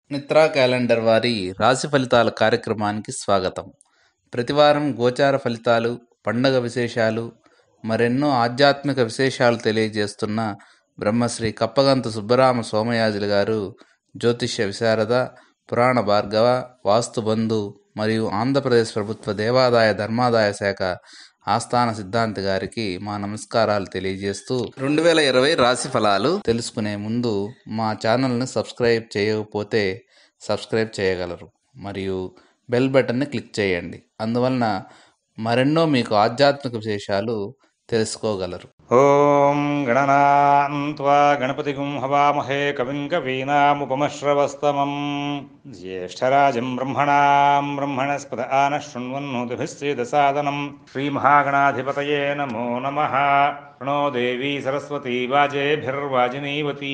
Mitra calendar వారి రాశి ఫలితాల కార్యక్రమానికి స్వాగతం ప్రతివారం గోచార ఫలితాలు పండగ విశేషాలు మరెన్నో ఆధ్యాత్మిక విశేషాలు తెలియజేస్తున్న బ్రహ్మశ్రీ కప్పగంతు సుబ్బరామ సోమయాజులు గారు జ్యోతిష్య విశారద పురాణ భార్గవ వాస్తు బంధు మరియు ఆంధ్రప్రదేశ్ ప్రభుత్వ దేవాదాయ ధర్మాదాయ శాఖ ఆస్థాన సిద్ధాంతి గారికి మా నమస్కారాలు తెలియజేస్తూ రెండు వేల ఇరవై రాశి ఫలాలు తెలుసుకునే ముందు మా ఛానల్ని సబ్స్క్రైబ్ చేయకపోతే సబ్స్క్రైబ్ చేయగలరు మరియు బెల్ బటన్ని క్లిక్ చేయండి అందువలన మరెన్నో మీకు ఆధ్యాత్మిక విశేషాలు తెలుసుకోగలరు ఓం గణనాన్వా గణపతిగుం హవామహే కవిం కవీనాముపమశ్రవస్తమం జ్యేష్ఠరాజం బ్రహ్మణాం బ్రహ్మణస్పద ఆన శృణ్వన్నోతిభిశ్చేదసాదనం శ్రీమహాగణాధిపతయే నమో నమ ప్రణో దేవీ సరస్వతీ వాజేభిర్వాజినీవతీ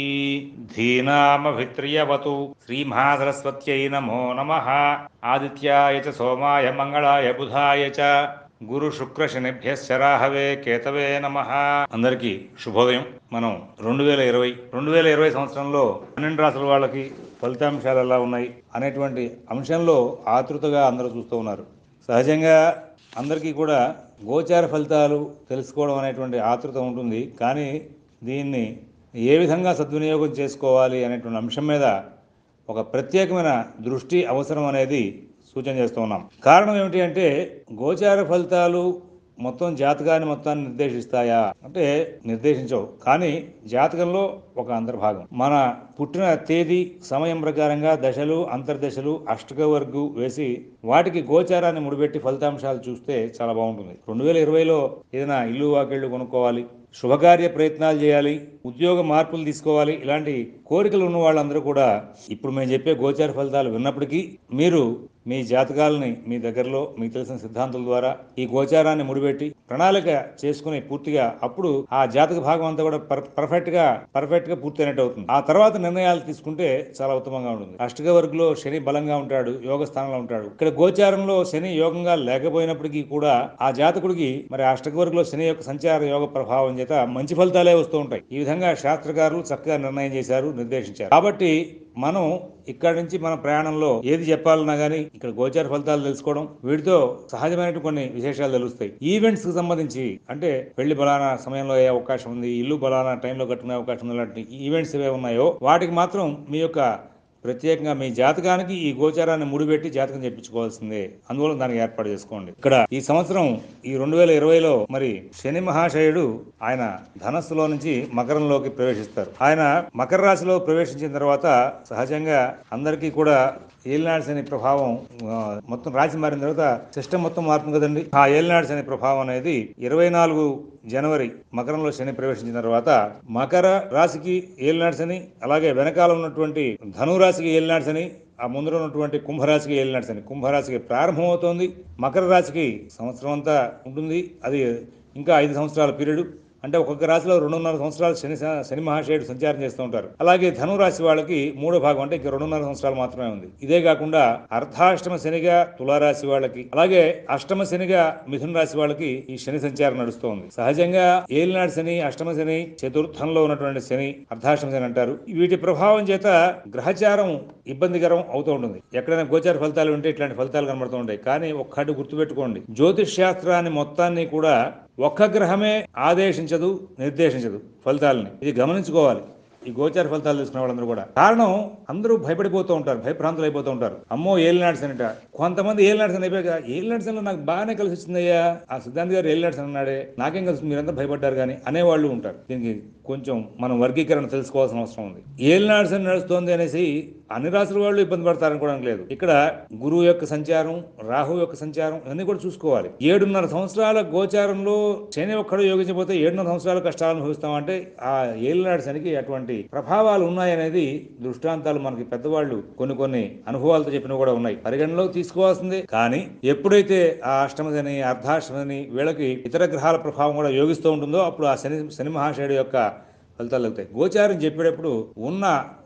ధీనామభిత్రియవతు శ్రీమహాసరస్వత్యై నమో నమ ఆదిత్యాయ చ సోమాయ మంగళాయ బుధాయ చ గురు శుక్ర శనిభ్యశ్చరాహవే కేతవే నమ అందరికీ శుభోదయం మనం రెండు వేల ఇరవై రెండు వేల ఇరవై సంవత్సరంలో పన్నెండు రాసుల వాళ్ళకి ఫలితాంశాలు ఎలా ఉన్నాయి అనేటువంటి అంశంలో ఆతృతగా అందరూ చూస్తూ ఉన్నారు సహజంగా అందరికీ కూడా గోచార ఫలితాలు తెలుసుకోవడం అనేటువంటి ఆతృత ఉంటుంది కానీ దీన్ని ఏ విధంగా సద్వినియోగం చేసుకోవాలి అనేటువంటి అంశం మీద ఒక ప్రత్యేకమైన దృష్టి అవసరం అనేది సూచన చేస్తూ ఉన్నాం కారణం ఏమిటి అంటే గోచార ఫలితాలు మొత్తం జాతకాన్ని మొత్తాన్ని నిర్దేశిస్తాయా అంటే నిర్దేశించవు కానీ జాతకంలో ఒక అంతర్భాగం మన పుట్టిన తేదీ సమయం ప్రకారంగా దశలు అంతర్దశలు అష్టక వర్గు వేసి వాటికి గోచారాన్ని ముడిపెట్టి ఫలితాంశాలు చూస్తే చాలా బాగుంటుంది రెండు వేల ఇరవైలో ఏదైనా ఇల్లు వాకిళ్ళు కొనుక్కోవాలి శుభకార్య ప్రయత్నాలు చేయాలి ఉద్యోగ మార్పులు తీసుకోవాలి ఇలాంటి కోరికలు ఉన్న వాళ్ళందరూ కూడా ఇప్పుడు మేము చెప్పే గోచార ఫలితాలు విన్నప్పటికీ మీరు మీ జాతకాలని మీ దగ్గరలో మీకు తెలిసిన సిద్ధాంతాల ద్వారా ఈ గోచారాన్ని ముడిపెట్టి ప్రణాళిక చేసుకుని పూర్తిగా అప్పుడు ఆ జాతక భాగం అంతా కూడా పర్ఫెక్ట్ గా పర్ఫెక్ట్ గా పూర్తయినట్టు అవుతుంది ఆ తర్వాత నిర్ణయాలు తీసుకుంటే చాలా ఉత్తమంగా ఉంటుంది అష్టక వర్గులో శని బలంగా ఉంటాడు యోగ స్థానంలో ఉంటాడు ఇక్కడ గోచారంలో శని యోగంగా లేకపోయినప్పటికీ కూడా ఆ జాతకుడికి మరి అష్టక వర్గులో శని యొక్క సంచార యోగ ప్రభావం చేత మంచి ఫలితాలే వస్తూ ఉంటాయి ఈ విధంగా శాస్త్రకారులు చక్కగా నిర్ణయం చేశారు నిర్దేశించారు కాబట్టి మనం ఇక్కడ నుంచి మన ప్రయాణంలో ఏది చెప్పాలన్నా గానీ ఇక్కడ గోచార ఫలితాలు తెలుసుకోవడం వీటితో సహజమైన కొన్ని విశేషాలు తెలుస్తాయి ఈవెంట్స్ కి సంబంధించి అంటే పెళ్లి బలానా సమయంలో అయ్యే అవకాశం ఉంది ఇల్లు బలానా టైంలో కట్టుకునే అవకాశం ఉంది ఇలాంటి ఈవెంట్స్ ఏవే ఉన్నాయో వాటికి మాత్రం మీ యొక్క ప్రత్యేకంగా మీ జాతకానికి ఈ గోచారాన్ని ముడిపెట్టి జాతకం చెప్పించుకోవాల్సిందే అందువల్ల దానికి ఏర్పాటు చేసుకోండి ఇక్కడ ఈ సంవత్సరం ఈ రెండు వేల ఇరవైలో మరి శని మహాశయుడు ఆయన ధనస్సులో నుంచి మకరంలోకి ప్రవేశిస్తారు ఆయన మకర రాశిలో ప్రవేశించిన తర్వాత సహజంగా అందరికీ కూడా ఏలినాడు శని ప్రభావం ఆ, మొత్తం రాశి మారిన తర్వాత సిస్టమ్ మొత్తం మారుతుంది కదండి ఆ ఏలినాడు శని ప్రభావం అనేది ఇరవై నాలుగు జనవరి మకరంలో శని ప్రవేశించిన తర్వాత మకర రాశికి ఏలినాడు శని అలాగే వెనకాల ఉన్నటువంటి ధను రాశికి ఏలినాడు శని ఆ ముందర ఉన్నటువంటి కుంభరాశికి ఏలినాడు శని కుంభరాశికి ప్రారంభమవుతోంది మకర రాశికి సంవత్సరం అంతా ఉంటుంది అది ఇంకా ఐదు సంవత్సరాల పీరియడ్ అంటే ఒక్కొక్క రాశిలో రెండున్నర సంవత్సరాలు శని శని మహాశయుడు సంచారం చేస్తూ ఉంటారు అలాగే ధను రాశి వాళ్ళకి మూడో భాగం అంటే ఇంకా రెండున్నర సంవత్సరాలు మాత్రమే ఉంది ఇదే కాకుండా అర్ధాష్టమ శనిగా తులారాశి వాళ్ళకి అలాగే అష్టమ శనిగా మిథున రాశి వాళ్ళకి ఈ శని సంచారం నడుస్తోంది సహజంగా ఏలినాడు శని అష్టమ శని చతుర్థంలో ఉన్నటువంటి శని అర్ధాష్టమ శని అంటారు వీటి ప్రభావం చేత గ్రహచారం ఇబ్బందికరం అవుతూ ఉంటుంది ఎక్కడైనా గోచార ఫలితాలు ఉంటే ఇట్లాంటి ఫలితాలు కనబడుతూ ఉంటాయి కానీ ఒక్కటి గుర్తుపెట్టుకోండి జ్యోతిష్ శాస్త్రాన్ని మొత్తాన్ని కూడా ఒక్క గ్రహమే ఆదేశించదు నిర్దేశించదు ఫలితాలని ఇది గమనించుకోవాలి ఈ గోచార ఫలితాలు తీసుకునే వాళ్ళందరూ కూడా కారణం అందరూ భయపడిపోతూ ఉంటారు భయభ్రాంతులు అయిపోతూ ఉంటారు అమ్మో ఏలినాడ్స్ అనట కొంతమంది ఏలినాడ్స్ అని అయిపోయాక ఏలినాడ్స్ అని నాకు బాగానే కలిసి వచ్చిందయ్యా ఆ సిద్ధాంత్ గారు ఏలినాడ్స్ అన్నాడే నాకేం కలిసి మీరంతా భయపడ్డారు కానీ అనేవాళ్ళు ఉంటారు దీనికి కొంచెం మనం వర్గీకరణ తెలుసుకోవాల్సిన అవసరం ఉంది ఏలినాడ్స్ అని నడుస్తోంది అనేసి అన్ని రాసుల వాళ్ళు ఇబ్బంది పడతారనుకోవడం లేదు ఇక్కడ గురువు యొక్క సంచారం రాహు యొక్క సంచారం ఇవన్నీ కూడా చూసుకోవాలి ఏడున్నర సంవత్సరాల గోచారంలో శని ఒక్కడు యోగించకపోతే ఏడున్నర సంవత్సరాల కష్టాలు అనుభవిస్తామంటే ఆ ఏలినాడు శనికి అటువంటి ప్రభావాలు ఉన్నాయనేది దృష్టాంతాలు మనకి పెద్దవాళ్ళు కొన్ని కొన్ని అనుభవాలతో చెప్పినవి కూడా ఉన్నాయి పరిగణలోకి తీసుకోవాల్సిందే కానీ ఎప్పుడైతే ఆ అష్టమదని అర్ధాష్టమని వీళ్ళకి ఇతర గ్రహాల ప్రభావం కూడా యోగిస్తూ ఉంటుందో అప్పుడు ఆ శని శని మహాశయుడు యొక్క ఫలితాలు అవుతాయి గోచారం చెప్పేటప్పుడు ఉన్న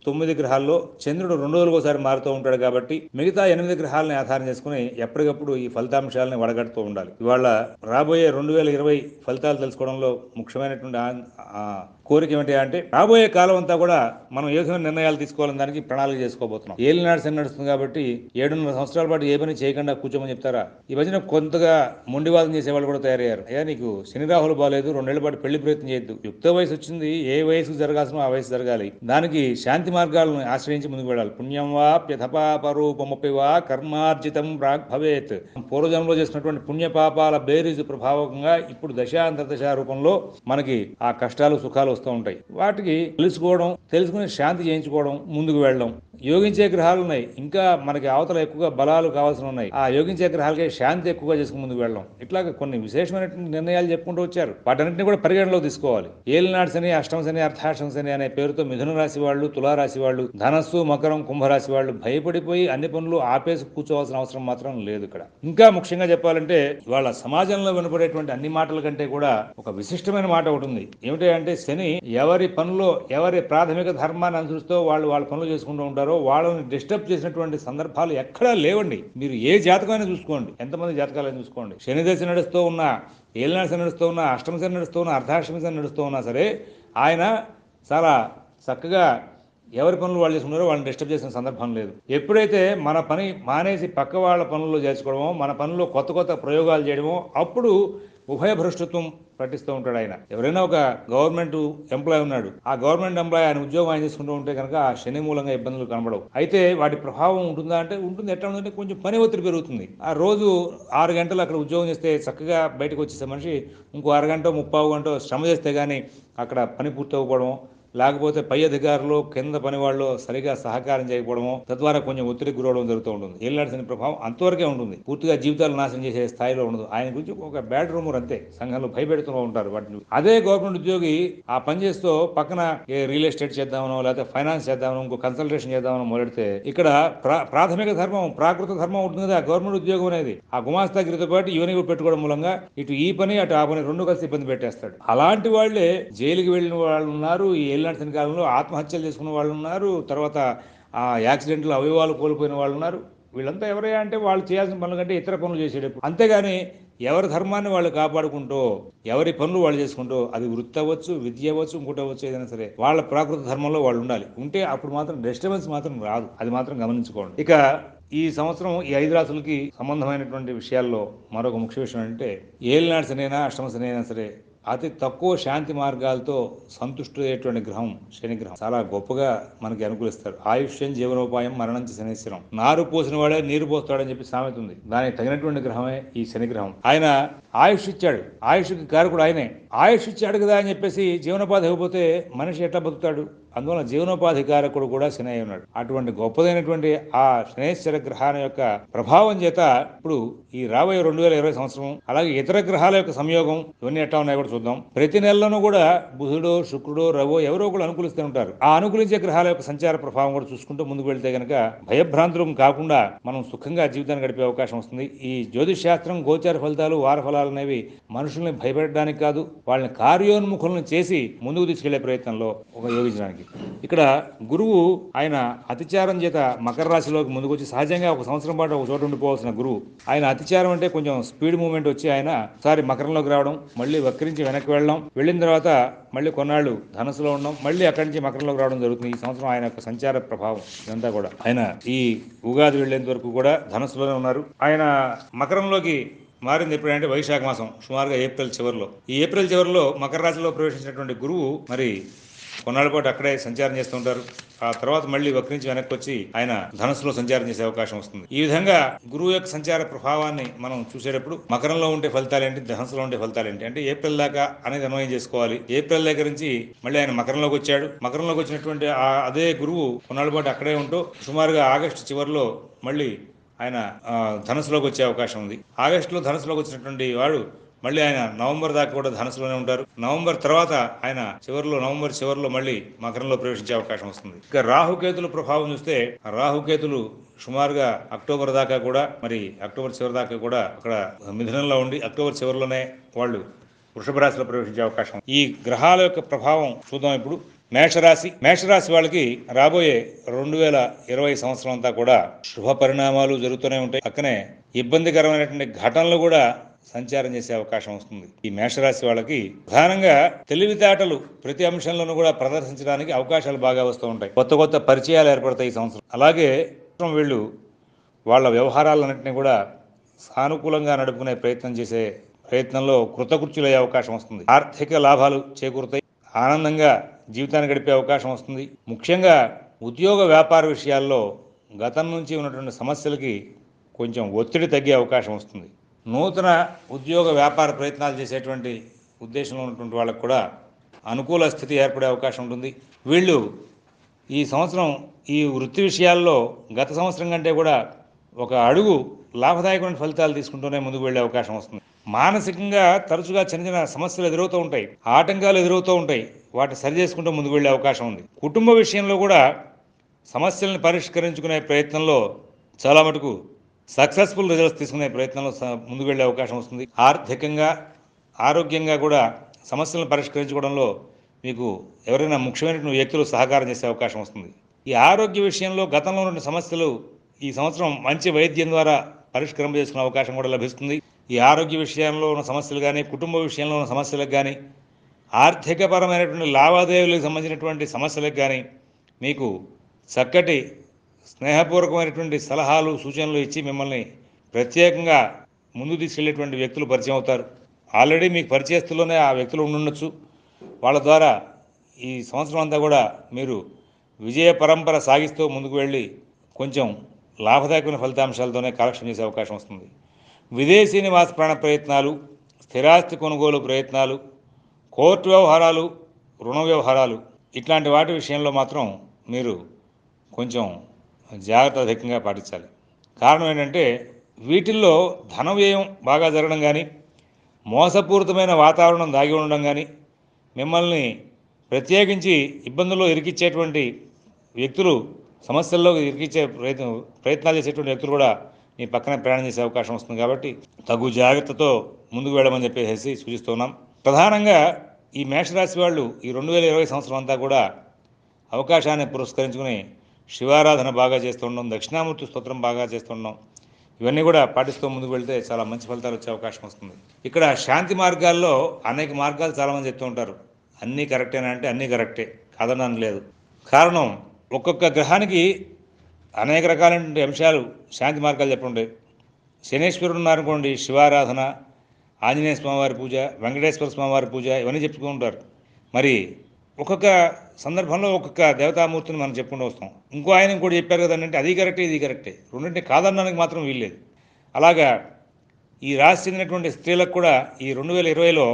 తొమ్మిది గ్రహాల్లో చంద్రుడు రెండు రోజులకు ఒకసారి మారుతూ ఉంటాడు కాబట్టి మిగతా ఎనిమిది గ్రహాలని ఆధారం చేసుకుని ఎప్పటికప్పుడు ఈ ఫలితాంశాలని వడగడుతూ ఉండాలి ఇవాళ రాబోయే రెండు వేల ఇరవై ఫలితాలు తెలుసుకోవడంలో ముఖ్యమైనటువంటి ఆ- ఆ కోరిక ఏమిటి అంటే రాబోయే కాలం అంతా కూడా మనం ఏ విధమైన నిర్ణయాలు తీసుకోవాలని దానికి ప్రణాళిక చేసుకోబోతున్నాం ఏళ్ళు నాడు నడుస్తుంది కాబట్టి ఏడున్నర సంవత్సరాల పాటు ఏ పని చేయకుండా కూర్చోమని చెప్తారా ఈ మధ్యన కొంతగా మొండివాదం చేసే వాళ్ళు కూడా తయారయ్యారు అయ్యా నీకు శని రాహులు బాగాలేదు రెండేళ్ల పాటు పెళ్లి ప్రయత్నం చేయొద్దు యుక్త వయసు వచ్చింది ఏ వయసు జరగాల్సిన ఆ వయసు జరగాలి దానికి శాంతి మార్గాలను ఆశ్రయించి ముందుకు వెళ్ళాలి పుణ్యం వా ప్యథపాపరూపముపి వా కర్మార్జితం ప్రాగ్ భవేత్ పూర్వజన్మలో చేసినటువంటి పుణ్య పాపాల బేరీజు ప్రభావకంగా ఇప్పుడు దశాంతర దశ రూపంలో మనకి ఆ కష్టాలు సుఖాలు వస్తూ ఉంటాయి వాటికి తెలుసుకోవడం తెలుసుకుని శాంతి చేయించుకోవడం ముందుకు వెళ్ళడం యోగించే గ్రహాలు ఉన్నాయి ఇంకా మనకి అవతల ఎక్కువగా బలాలు కావాల్సి ఉన్నాయి ఆ యోగించే గ్రహాలకే శాంతి ఎక్కువగా చేసుకుని ముందుకు వెళ్ళడం ఇట్లాగ కొన్ని విశేషమైనటువంటి నిర్ణయాలు చెప్పుకుంటూ వచ్చారు వాటన్నింటినీ కూడా పరిగణలో తీసుకోవాలి ఏలినాడు శని అష్టమ శని అర్థాష్టమ శని అనే పేరుతో మిథున రాశి వాళ్ళు తులారాశి వాళ్ళు ధనస్సు మకరం కుంభరాశి వాళ్ళు భయపడిపోయి అన్ని పనులు ఆపేసి కూర్చోవాల్సిన అవసరం మాత్రం లేదు ఇక్కడ ఇంకా ముఖ్యంగా చెప్పాలంటే వాళ్ళ సమాజంలో వినపడేటువంటి అన్ని మాటల కంటే కూడా ఒక విశిష్టమైన మాట ఒకటి ఉంది ఏమిటి అంటే శని ఎవరి పనుల్లో ఎవరి ప్రాథమిక ధర్మాన్ని అనుసరిస్తూ వాళ్ళు వాళ్ళ పనులు చేసుకుంటూ ఉంటారో వాళ్ళని డిస్టర్బ్ చేసినటువంటి సందర్భాలు ఎక్కడా లేవండి మీరు ఏ జాతకమైనా చూసుకోండి ఎంతమంది జాతకాలైనా చూసుకోండి శని దశ నడుస్తూ ఉన్నా ఏలినాడు శని నడుస్తూ ఉన్నా అష్టమ శని నడుస్తూ ఉన్నా అర్ధాష్టమి శని నడుస్తూ ఉన్నా సరే ఆయన చాలా చక్కగా ఎవరి పనులు వాళ్ళు చేసుకున్నారో వాళ్ళని డిస్టర్బ్ చేసిన సందర్భం లేదు ఎప్పుడైతే మన పని మానేసి పక్క వాళ్ళ పనుల్లో చేసుకోవడమో మన పనుల్లో కొత్త కొత్త ప్రయోగాలు చేయడమో అప్పుడు ఉభయ భ్రష్టత్వం పట్టిస్తూ ఉంటాడు ఆయన ఎవరైనా ఒక గవర్నమెంట్ ఎంప్లాయ్ ఉన్నాడు ఆ గవర్నమెంట్ ఎంప్లాయ్ ఆయన ఉద్యోగం ఆయన చేసుకుంటూ ఉంటే కనుక ఆ శని మూలంగా ఇబ్బందులు కనబడవు అయితే వాటి ప్రభావం ఉంటుందా అంటే ఉంటుంది ఎట్లా ఉందంటే కొంచెం పని ఒత్తిడి పెరుగుతుంది ఆ రోజు ఆరు గంటలు అక్కడ ఉద్యోగం చేస్తే చక్కగా బయటకు వచ్చేసే మనిషి ఇంకో అరగంట ముప్పావు గంట శ్రమ చేస్తే కానీ అక్కడ పని పూర్తి అవ్వకపోవడం లేకపోతే పై అధికారులు కింద పని వాళ్ళు సరిగా సహకారం చేయకపోవడము తద్వారా కొంచెం ఒత్తిడికి గురవడం జరుగుతూ ఉంటుంది ఏళ్ళాల్సిన ప్రభావం అంతవరకే ఉంటుంది పూర్తిగా జీవితాలు నాశనం చేసే స్థాయిలో ఉండదు ఆయన గురించి ఒక బ్యాడ్ రూమర్ అంతే సంఘంలో భయపెడుతూ ఉంటారు వాటిని అదే గవర్నమెంట్ ఉద్యోగి ఆ పని చేస్తూ పక్కన ఏ రియల్ ఎస్టేట్ చేద్దామనో లేకపోతే ఫైనాన్స్ చేద్దామనో ఇంకో కన్సల్టేషన్ చేద్దామనో మొదలెడితే ఇక్కడ ప్రా- ప్రాథమిక ధర్మం ప్రాకృత ధర్మం ఉంటుంది కదా గవర్నమెంట్ ఉద్యోగం అనేది ఆ గుమాస్తాగిరితో పాటు ఇవన్నీ కూడా పెట్టుకోవడం మూలంగా ఇటు ఈ పని అటు ఆ పని రెండు కలిసి ఇబ్బంది పెట్టేస్తాడు అలాంటి వాళ్ళే జైలుకి వెళ్ళిన వాళ్ళు ఉన్నారు ఈ ఏళ్ళనాటి కాలంలో ఆత్మహత్యలు చేసుకున్న వాళ్ళు ఉన్నారు తర్వాత ఆ యాక్సిడెంట్లు అవయవాలు కోల్పోయిన వాళ్ళు ఉన్నారు వీళ్ళంతా ఎవరయ్యా అంటే వాళ్ళు చేయాల్సిన పనుల కంటే ఇతర పనులు చేసేటప్పుడు అంతేగాని ఎవరి ధర్మాన్ని వాళ్ళు కాపాడుకుంటూ ఎవరి పనులు వాళ్ళు చేసుకుంటూ అది వృత్తి అవ్వచ్చు విద్య అవ్వచ్చు ఇంకోటి అవ్వచ్చు ఏదైనా సరే వాళ్ళ ప్రాకృత ధర్మంలో వాళ్ళు ఉండాలి ఉంటే అప్పుడు మాత్రం డిస్టర్బెన్స్ మాత్రం రాదు అది మాత్రం గమనించుకోండి ఇక ఈ సంవత్సరం ఈ ఐదు రాసులకి సంబంధమైనటువంటి విషయాల్లో మరొక ముఖ్య విషయం అంటే ఏలినాడు శనైనా అష్టమ శనైనా సరే అతి తక్కువ శాంతి మార్గాలతో సంతుష్టుడయ్యేటువంటి గ్రహం శని గ్రహం చాలా గొప్పగా మనకి అనుకూలిస్తారు ఆయుష్యం జీవనోపాయం మరణించి శనిశ్వరం నారు పోసిన వాడే నీరు పోస్తాడని చెప్పి సామెత ఉంది దానికి తగినటువంటి గ్రహమే ఈ శని గ్రహం ఆయన ఆయుష్ ఇచ్చాడు ఆయుష్కి కారకుడు ఆయనే ఆయుష్ ఇచ్చాడు కదా అని చెప్పేసి జీవనోపాధి ఇవ్వకపోతే మనిషి ఎట్లా బతుకుతాడు అందువల్ల జీవనోపాధి కారకుడు కూడా శని అయి ఉన్నాడు అటువంటి గొప్పదైనటువంటి ఆ శనేశ్వర గ్రహాల యొక్క ప్రభావం చేత ఇప్పుడు ఈ రాబోయే రెండు వేల ఇరవై సంవత్సరం అలాగే ఇతర గ్రహాల యొక్క సంయోగం ఇవన్నీ ఎట్లా ఉన్నాయో కూడా చూద్దాం ప్రతి నెలలోనూ కూడా బుధుడు శుక్రుడు రవో ఎవరో ఒకరు అనుకూలిస్తూ ఉంటారు ఆ అనుకూలించే గ్రహాల యొక్క సంచార ప్రభావం కూడా చూసుకుంటూ ముందుకు వెళ్తే గనక భయభ్రాంతులం కాకుండా మనం సుఖంగా జీవితాన్ని గడిపే అవకాశం వస్తుంది ఈ జ్యోతిష్ శాస్త్రం గోచార ఫలితాలు వార ఫలాలు అనేవి మనుషుల్ని భయపెట్టడానికి కాదు వాళ్ళని కార్యోన్ముఖులను చేసి ముందుకు తీసుకెళ్లే ప్రయత్నంలో ఒక యోగించడానికి ఇక్కడ గురువు ఆయన అతిచారం చేత మకర రాశిలోకి ముందుకు వచ్చి సహజంగా ఒక సంవత్సరం పాటు ఒక చోట ఉండిపోవాల్సిన గురువు ఆయన అతిచారం అంటే కొంచెం స్పీడ్ మూవ్మెంట్ వచ్చి ఆయన ఒకసారి మకరంలోకి రావడం మళ్ళీ వక్రించి వెనక్కి వెళ్ళడం వెళ్ళిన తర్వాత మళ్ళీ కొన్నాళ్ళు ధనుసులో ఉండడం మళ్ళీ అక్కడి నుంచి మకరంలోకి రావడం జరుగుతుంది ఈ సంవత్సరం ఆయన యొక్క సంచార ప్రభావం ఇదంతా కూడా ఆయన ఈ ఉగాది వెళ్ళేంత వరకు కూడా ధనుసులోనే ఉన్నారు ఆయన మకరంలోకి మారింది ఎప్పుడంటే వైశాఖ మాసం సుమారుగా ఏప్రిల్ చివరిలో ఈ ఏప్రిల్ చివరిలో మకర రాశిలో ప్రవేశించినటువంటి గురువు మరి కొన్నాళ్ళ పాటు అక్కడే సంచారం చేస్తుంటారు ఆ తర్వాత మళ్ళీ వక్రించి వెనక్కి వచ్చి ఆయన ధనుసులో సంచారం చేసే అవకాశం వస్తుంది ఈ విధంగా గురువు యొక్క సంచార ప్రభావాన్ని మనం చూసేటప్పుడు మకరంలో ఉండే ఫలితాలు ఏంటి ధనుసులో ఉండే ఫలితాలు ఏంటి అంటే ఏప్రిల్ దాకా అనేది అన్వయం చేసుకోవాలి ఏప్రిల్ దగ్గర నుంచి మళ్ళీ ఆయన మకరంలోకి వచ్చాడు మకరంలోకి వచ్చినటువంటి ఆ అదే గురువు కొన్నాళ్ళ పాటు అక్కడే ఉంటూ సుమారుగా ఆగస్టు చివరిలో మళ్ళీ ఆయన ఆ, ధనుసులోకి వచ్చే అవకాశం ఉంది ఆగస్టులో ధనుసులోకి వచ్చినటువంటి వాడు మళ్ళీ ఆయన నవంబర్ దాకా కూడా ధనుసులోనే ఉంటారు నవంబర్ తర్వాత ఆయన చివరిలో నవంబర్ చివరిలో మళ్ళీ మకరంలో ప్రవేశించే అవకాశం వస్తుంది ఇక రాహుకేతుల ప్రభావం చూస్తే రాహుకేతులు సుమారుగా అక్టోబర్ దాకా కూడా మరి అక్టోబర్ చివరి దాకా కూడా అక్కడ మిథునంలో ఉండి అక్టోబర్ చివరిలోనే వాళ్ళు వృషభ రాశిలో ప్రవేశించే అవకాశం ఉంది. ఈ గ్రహాల యొక్క ప్రభావం చూద్దాం ఇప్పుడు మేషరాశి మేషరాశి వాళ్ళకి రాబోయే రెండు వేల ఇరవై సంవత్సరం అంతా కూడా శుభ పరిణామాలు జరుగుతూనే ఉంటాయి పక్కనే ఇబ్బందికరమైనటువంటి ఘటనలు కూడా సంచారం చేసే అవకాశం వస్తుంది ఈ మేషరాశి వాళ్ళకి ప్రధానంగా తెలివితేటలు ప్రతి అంశంలోనూ కూడా ప్రదర్శించడానికి అవకాశాలు బాగా వస్తూ ఉంటాయి కొత్త కొత్త పరిచయాలు ఏర్పడతాయి ఈ సంవత్సరం అలాగే వీళ్ళు వాళ్ళ వ్యవహారాలన్నింటినీ కూడా సానుకూలంగా నడుపుకునే ప్రయత్నం చేసే ప్రయత్నంలో కృతకృత్యులయ్యే అవకాశం వస్తుంది ఆర్థిక లాభాలు చేకూరుతాయి ఆనందంగా జీవితాన్ని గడిపే అవకాశం వస్తుంది ముఖ్యంగా ఉద్యోగ వ్యాపార విషయాల్లో గతం నుంచి ఉన్నటువంటి సమస్యలకి కొంచెం ఒత్తిడి తగ్గే అవకాశం వస్తుంది నూతన ఉద్యోగ వ్యాపార ప్రయత్నాలు చేసేటువంటి ఉద్దేశంలో ఉన్నటువంటి వాళ్ళకు కూడా అనుకూల స్థితి ఏర్పడే అవకాశం ఉంటుంది వీళ్ళు ఈ సంవత్సరం ఈ వృత్తి విషయాల్లో గత సంవత్సరం కంటే కూడా ఒక అడుగు లాభదాయకమైన ఫలితాలు తీసుకుంటూనే ముందుకు వెళ్ళే అవకాశం వస్తుంది మానసికంగా తరచుగా చిన్న చిన్న సమస్యలు ఎదురవుతూ ఉంటాయి ఆటంకాలు ఎదురవుతూ ఉంటాయి వాటిని సరి చేసుకుంటూ ముందుకు వెళ్ళే అవకాశం ఉంది కుటుంబ విషయంలో కూడా సమస్యలను పరిష్కరించుకునే ప్రయత్నంలో చాలా మటుకు సక్సెస్ఫుల్ రిజల్ట్స్ తీసుకునే ప్రయత్నంలో స- ముందుకు వెళ్ళే అవకాశం వస్తుంది ఆర్థికంగా ఆరోగ్యంగా కూడా సమస్యలను పరిష్కరించుకోవడంలో మీకు ఎవరైనా ముఖ్యమైనటువంటి వ్యక్తులు సహకారం చేసే అవకాశం వస్తుంది ఈ ఆరోగ్య విషయంలో గతంలో ఉన్న సమస్యలు ఈ సంవత్సరం మంచి వైద్యం ద్వారా పరిష్కారం చేసుకునే అవకాశం కూడా లభిస్తుంది ఈ ఆరోగ్య విషయంలో ఉన్న సమస్యలు కానీ కుటుంబ విషయంలో ఉన్న సమస్యలకు కానీ ఆర్థికపరమైనటువంటి లావాదేవీలకు సంబంధించినటువంటి సమస్యలకు కానీ మీకు చక్కటి స్నేహపూర్వకమైనటువంటి సలహాలు సూచనలు ఇచ్చి మిమ్మల్ని ప్రత్యేకంగా ముందు తీసుకెళ్లేటువంటి వ్యక్తులు పరిచయం అవుతారు ఆల్రెడీ మీకు పరిచయస్తుల్లోనే ఆ వ్యక్తులు ఉండుండొచ్చు వాళ్ళ ద్వారా ఈ సంవత్సరం అంతా కూడా మీరు విజయ పరంపర సాగిస్తూ ముందుకు వెళ్ళి కొంచెం లాభదాయకమైన ఫలితాంశాలతోనే కాలక్షేపం చేసే అవకాశం వస్తుంది విదేశీ నివాస ప్రాణ ప్రయత్నాలు స్థిరాస్తి కొనుగోలు ప్రయత్నాలు కోర్టు వ్యవహారాలు రుణ వ్యవహారాలు ఇట్లాంటి వాటి విషయంలో మాత్రం మీరు కొంచెం జాగ్రత్త అధికంగా పాటించాలి కారణం ఏంటంటే వీటిల్లో ధన వ్యయం బాగా జరగడం కానీ మోసపూరితమైన వాతావరణం దాగి ఉండడం కానీ మిమ్మల్ని ప్రత్యేకించి ఇబ్బందుల్లో ఇరికిచ్చేటువంటి వ్యక్తులు సమస్యల్లో ఇరికిచ్చే ప్రయత్నం ప్రయత్నాలు చేసేటువంటి వ్యక్తులు కూడా మీ పక్కనే ప్రయాణం చేసే అవకాశం వస్తుంది కాబట్టి తగు జాగ్రత్తతో ముందుకు వెళ్ళమని చెప్పేసి సూచిస్తున్నాం ప్రధానంగా ఈ మేషరాశి వాళ్ళు ఈ రెండు వేల ఇరవై సంవత్సరం అంతా కూడా అవకాశాన్ని పురస్కరించుకుని శివారాధన బాగా చేస్తుండడం దక్షిణామూర్తి స్తోత్రం బాగా చేస్తుండడం ఇవన్నీ కూడా పాటిస్తూ ముందుకు వెళ్తే చాలా మంచి ఫలితాలు వచ్చే అవకాశం వస్తుంది ఇక్కడ శాంతి మార్గాల్లో అనేక మార్గాలు చాలామంది చెప్తూ ఉంటారు అన్నీ కరెక్టేనా అంటే అన్నీ కరెక్టే కాదనని లేదు కారణం ఒక్కొక్క గ్రహానికి అనేక రకాలైన అంశాలు శాంతి మార్గాలు చెప్పుండే శనేశ్వరుడు ఉన్నారనుకోండి శివారాధన ఆంజనేయ స్వామివారి పూజ వెంకటేశ్వర స్వామివారి పూజ ఇవన్నీ చెప్పుకుంటూ ఉంటారు మరి ఒక్కొక్క సందర్భంలో ఒక్కొక్క దేవతామూర్తిని మనం చెప్పుకుంటూ వస్తాం ఇంకో ఆయన ఇంకోటి చెప్పారు కదంటే అది కరెక్టే ఇది కరెక్టే రెండింటిని కాదనడానికి మాత్రం వీల్లేదు అలాగా ఈ రాశి చెందినటువంటి స్త్రీలకు కూడా ఈ రెండు వేల ఇరవైలో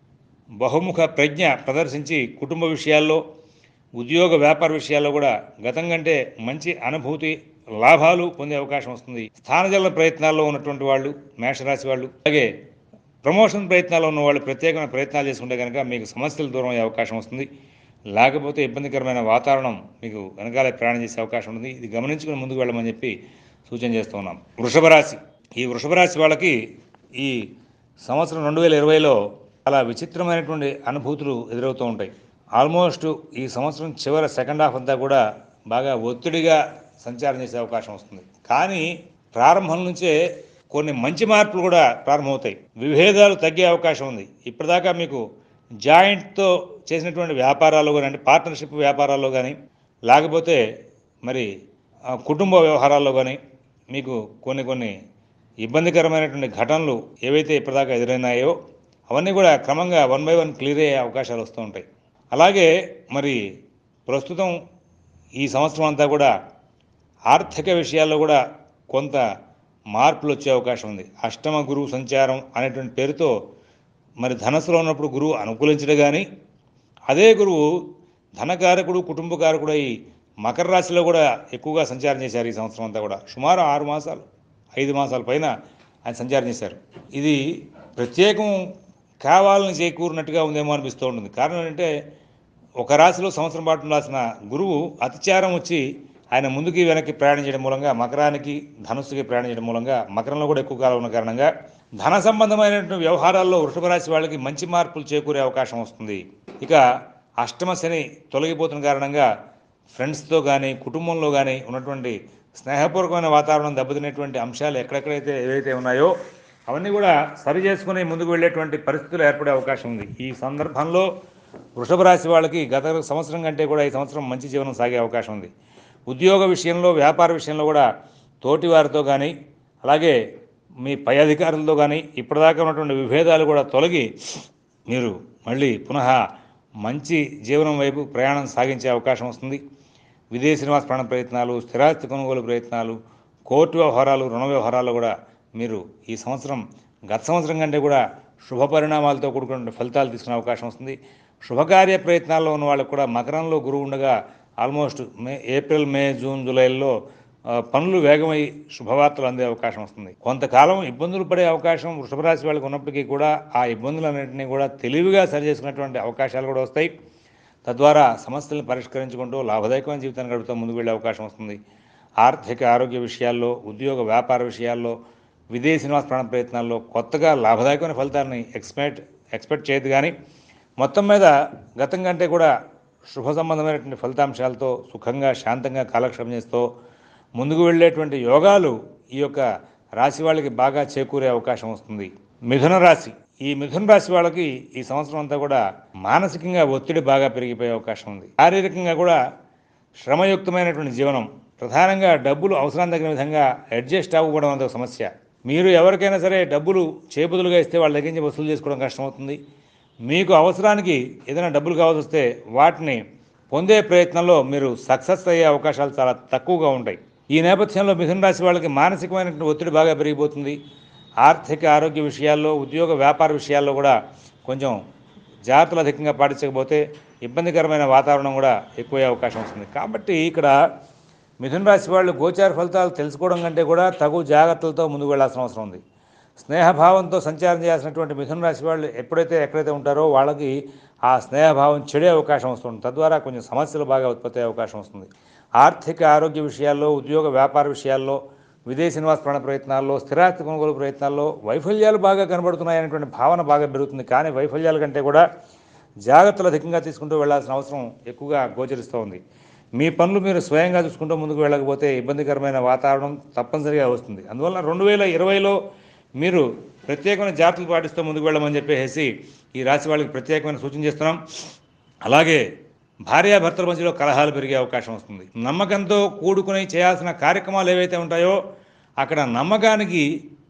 బహుముఖ ప్రజ్ఞ ప్రదర్శించి కుటుంబ విషయాల్లో ఉద్యోగ వ్యాపార విషయాల్లో కూడా గతం కంటే మంచి అనుభూతి లాభాలు పొందే అవకాశం వస్తుంది స్థానజల ప్రయత్నాల్లో ఉన్నటువంటి వాళ్ళు మేషరాశి వాళ్ళు అలాగే ప్రమోషన్ ప్రయత్నాల్లో ఉన్న వాళ్ళు ప్రత్యేకమైన ప్రయత్నాలు చేసుకుంటే కనుక మీకు సమస్యలు దూరం అయ్యే అవకాశం వస్తుంది లేకపోతే ఇబ్బందికరమైన వాతావరణం మీకు వెనకాలే ప్రయాణం చేసే అవకాశం ఉంది ఇది గమనించుకుని ముందుకు వెళ్ళమని చెప్పి సూచన చేస్తూ ఉన్నాం వృషభ రాశి ఈ వృషభ రాశి వాళ్ళకి ఈ సంవత్సరం రెండు వేల ఇరవైలో చాలా విచిత్రమైనటువంటి అనుభూతులు ఎదురవుతూ ఉంటాయి ఆల్మోస్ట్ ఈ సంవత్సరం చివరి సెకండ్ హాఫ్ అంతా కూడా బాగా ఒత్తిడిగా సంచారం చేసే అవకాశం వస్తుంది కానీ ప్రారంభం నుంచే కొన్ని మంచి మార్పులు కూడా ప్రారంభమవుతాయి విభేదాలు తగ్గే అవకాశం ఉంది ఇప్పటిదాకా మీకు జాయింట్తో చేసినటువంటి వ్యాపారాల్లో కానీ అంటే పార్ట్నర్షిప్ వ్యాపారాల్లో కానీ లేకపోతే మరి ఆ, కుటుంబ వ్యవహారాల్లో కానీ మీకు కొన్ని కొన్ని ఇబ్బందికరమైనటువంటి ఘటనలు ఏవైతే ఇప్పటిదాకా ఎదురైనాయో అవన్నీ కూడా క్రమంగా వన్ బై వన్ క్లియర్ అయ్యే అవకాశాలు వస్తూ ఉంటాయి అలాగే మరి ప్రస్తుతం ఈ సంవత్సరం అంతా కూడా ఆర్థిక విషయాల్లో కూడా కొంత మార్పులు వచ్చే అవకాశం ఉంది అష్టమ గురువు సంచారం అనేటువంటి పేరుతో మరి ధనస్సులో ఉన్నప్పుడు గురువు అనుకూలించడం కానీ అదే గురువు ధనకారకుడు కుటుంబకారకుడు అయి మకర రాశిలో కూడా ఎక్కువగా సంచారం చేశారు ఈ సంవత్సరం అంతా కూడా సుమారు ఆరు మాసాలు ఐదు మాసాల పైన ఆయన సంచారం చేశారు ఇది ప్రత్యేకం కావాలని చేకూరినట్టుగా ఉందేమో అనిపిస్తూ ఉంటుంది కారణం ఏంటంటే ఒక రాశిలో సంవత్సరం పాటు ఉండాల్సిన గురువు అతిచారం వచ్చి ఆయన ముందుకి వెనక్కి ప్రయాణించడం మూలంగా మకరానికి ధనుస్సుకి ప్రయాణించడం మూలంగా మకరంలో కూడా ఎక్కువ కాలం ఉన్న కారణంగా ధన సంబంధమైనటువంటి వ్యవహారాల్లో వృషభ రాశి వాళ్ళకి మంచి మార్పులు చేకూరే అవకాశం వస్తుంది ఇక అష్టమ శని తొలగిపోతున్న కారణంగా ఫ్రెండ్స్తో కానీ కుటుంబంలో కానీ ఉన్నటువంటి స్నేహపూర్వకమైన వాతావరణం దెబ్బతినేటువంటి అంశాలు ఎక్కడెక్కడైతే ఏవైతే ఉన్నాయో అవన్నీ కూడా సరి చేసుకుని ముందుకు వెళ్ళేటువంటి పరిస్థితులు ఏర్పడే అవకాశం ఉంది ఈ సందర్భంలో వృషభ రాశి వాళ్ళకి గత సంవత్సరం కంటే కూడా ఈ సంవత్సరం మంచి జీవనం సాగే అవకాశం ఉంది ఉద్యోగ విషయంలో వ్యాపార విషయంలో కూడా తోటి వారితో కానీ అలాగే మీ పై అధికారులతో కానీ ఇప్పటిదాకా ఉన్నటువంటి విభేదాలు కూడా తొలగి మీరు మళ్ళీ పునః మంచి జీవనం వైపు ప్రయాణం సాగించే అవకాశం వస్తుంది విదేశీ నివాస ప్రాణ ప్రయత్నాలు స్థిరాస్తి కొనుగోలు ప్రయత్నాలు కోర్టు వ్యవహారాలు రుణ వ్యవహారాలు కూడా మీరు ఈ సంవత్సరం గత సంవత్సరం కంటే కూడా శుభ పరిణామాలతో కూడుకున్న ఫలితాలు తీసుకునే అవకాశం వస్తుంది శుభకార్య ప్రయత్నాల్లో ఉన్న వాళ్ళకు కూడా మకరంలో గురువు ఉండగా almost May April May June జూలైలో ఆ, పనులు వేగమై శుభవార్తలు అందే అవకాశం వస్తుంది కొంతకాలం ఇబ్బందులు పడే అవకాశం వృషభ రాశి వాళ్ళకి ఉన్నప్పటికీ కూడా ఆ ఇబ్బందులన్నింటినీ కూడా తెలివిగా సరి చేసుకునేటువంటి అవకాశాలు కూడా వస్తాయి తద్వారా సమస్యలను పరిష్కరించుకుంటూ లాభదాయకమైన జీవితాన్ని గడుపుతూ ముందుకు వెళ్ళే అవకాశం వస్తుంది ఆర్థిక ఆరోగ్య విషయాల్లో ఉద్యోగ వ్యాపార విషయాల్లో విదేశీ నివాస ప్రాణ ప్రయత్నాల్లో కొత్తగా లాభదాయకమైన ఫలితాన్ని ఎక్స్పెక్ట్ ఎక్స్పెక్ట్ చేయదు కానీ మొత్తం మీద గతం కంటే కూడా శుభ సంబంధమైనటువంటి ఫలితాంశాలతో సుఖంగా శాంతంగా కాలక్షేపం చేస్తూ ముందుకు వెళ్ళేటువంటి యోగాలు ఈ యొక్క రాశి వాళ్ళకి బాగా చేకూరే అవకాశం వస్తుంది మిథున రాశి ఈ మిథున రాశి వాళ్ళకి ఈ సంవత్సరం అంతా కూడా మానసికంగా ఒత్తిడి బాగా పెరిగిపోయే అవకాశం ఉంది శారీరకంగా కూడా శ్రమయుక్తమైనటువంటి జీవనం ప్రధానంగా డబ్బులు అవసరం తగిన విధంగా అడ్జస్ట్ అవ్వకపోవడం అనేది ఒక సమస్య మీరు ఎవరికైనా సరే డబ్బులు చేబుదులుగా ఇస్తే వాళ్ళ దగ్గర నుంచి వసూలు చేసుకోవడం కష్టమవుతుంది మీకు అవసరానికి ఏదైనా డబ్బులు కావాల్సి వస్తే వాటిని పొందే ప్రయత్నంలో మీరు సక్సెస్ అయ్యే అవకాశాలు చాలా తక్కువగా ఉంటాయి ఈ నేపథ్యంలో మిథున రాశి వాళ్ళకి మానసికమైనటువంటి ఒత్తిడి బాగా పెరిగిపోతుంది ఆర్థిక ఆరోగ్య విషయాల్లో ఉద్యోగ వ్యాపార విషయాల్లో కూడా కొంచెం జాగ్రత్తలు అధికంగా పాటించకపోతే ఇబ్బందికరమైన వాతావరణం కూడా ఎక్కువయ్యే అవకాశం వస్తుంది కాబట్టి ఇక్కడ మిథున రాశి వాళ్ళు గోచార ఫలితాలు తెలుసుకోవడం కంటే కూడా తగు జాగ్రత్తలతో ముందుకు వెళ్ళాల్సిన అవసరం ఉంది స్నేహభావంతో సంచారం చేయాల్సినటువంటి మిథున రాశి వాళ్ళు ఎప్పుడైతే ఎక్కడైతే ఉంటారో వాళ్ళకి ఆ స్నేహభావం చెడే అవకాశం వస్తుంది తద్వారా కొంచెం సమస్యలు బాగా ఉత్పత్తి అయ్యే అవకాశం వస్తుంది ఆర్థిక ఆరోగ్య విషయాల్లో ఉద్యోగ వ్యాపార విషయాల్లో విదేశీ నివాస ప్రాణ ప్రయత్నాల్లో స్థిరాస్తి కొనుగోలు ప్రయత్నాల్లో వైఫల్యాలు బాగా కనబడుతున్నాయనేటువంటి భావన బాగా పెరుగుతుంది కానీ వైఫల్యాల కంటే కూడా జాగ్రత్తలు అధికంగా తీసుకుంటూ వెళ్ళాల్సిన అవసరం ఎక్కువగా గోచరిస్తూ ఉంది మీ పనులు మీరు స్వయంగా చూసుకుంటూ ముందుకు వెళ్ళకపోతే ఇబ్బందికరమైన వాతావరణం తప్పనిసరిగా వస్తుంది అందువల్ల రెండు వేల ఇరవైలో మీరు ప్రత్యేకమైన జాగ్రత్తలు పాటిస్తూ ముందుకు వెళ్ళమని చెప్పేసి ఈ రాశి వాళ్ళకి ప్రత్యేకమైన సూచన చేస్తున్నాం అలాగే భార్యాభర్తల మధ్యలో కలహాలు పెరిగే అవకాశం వస్తుంది నమ్మకంతో కూడుకుని చేయాల్సిన కార్యక్రమాలు ఏవైతే ఉంటాయో అక్కడ నమ్మకానికి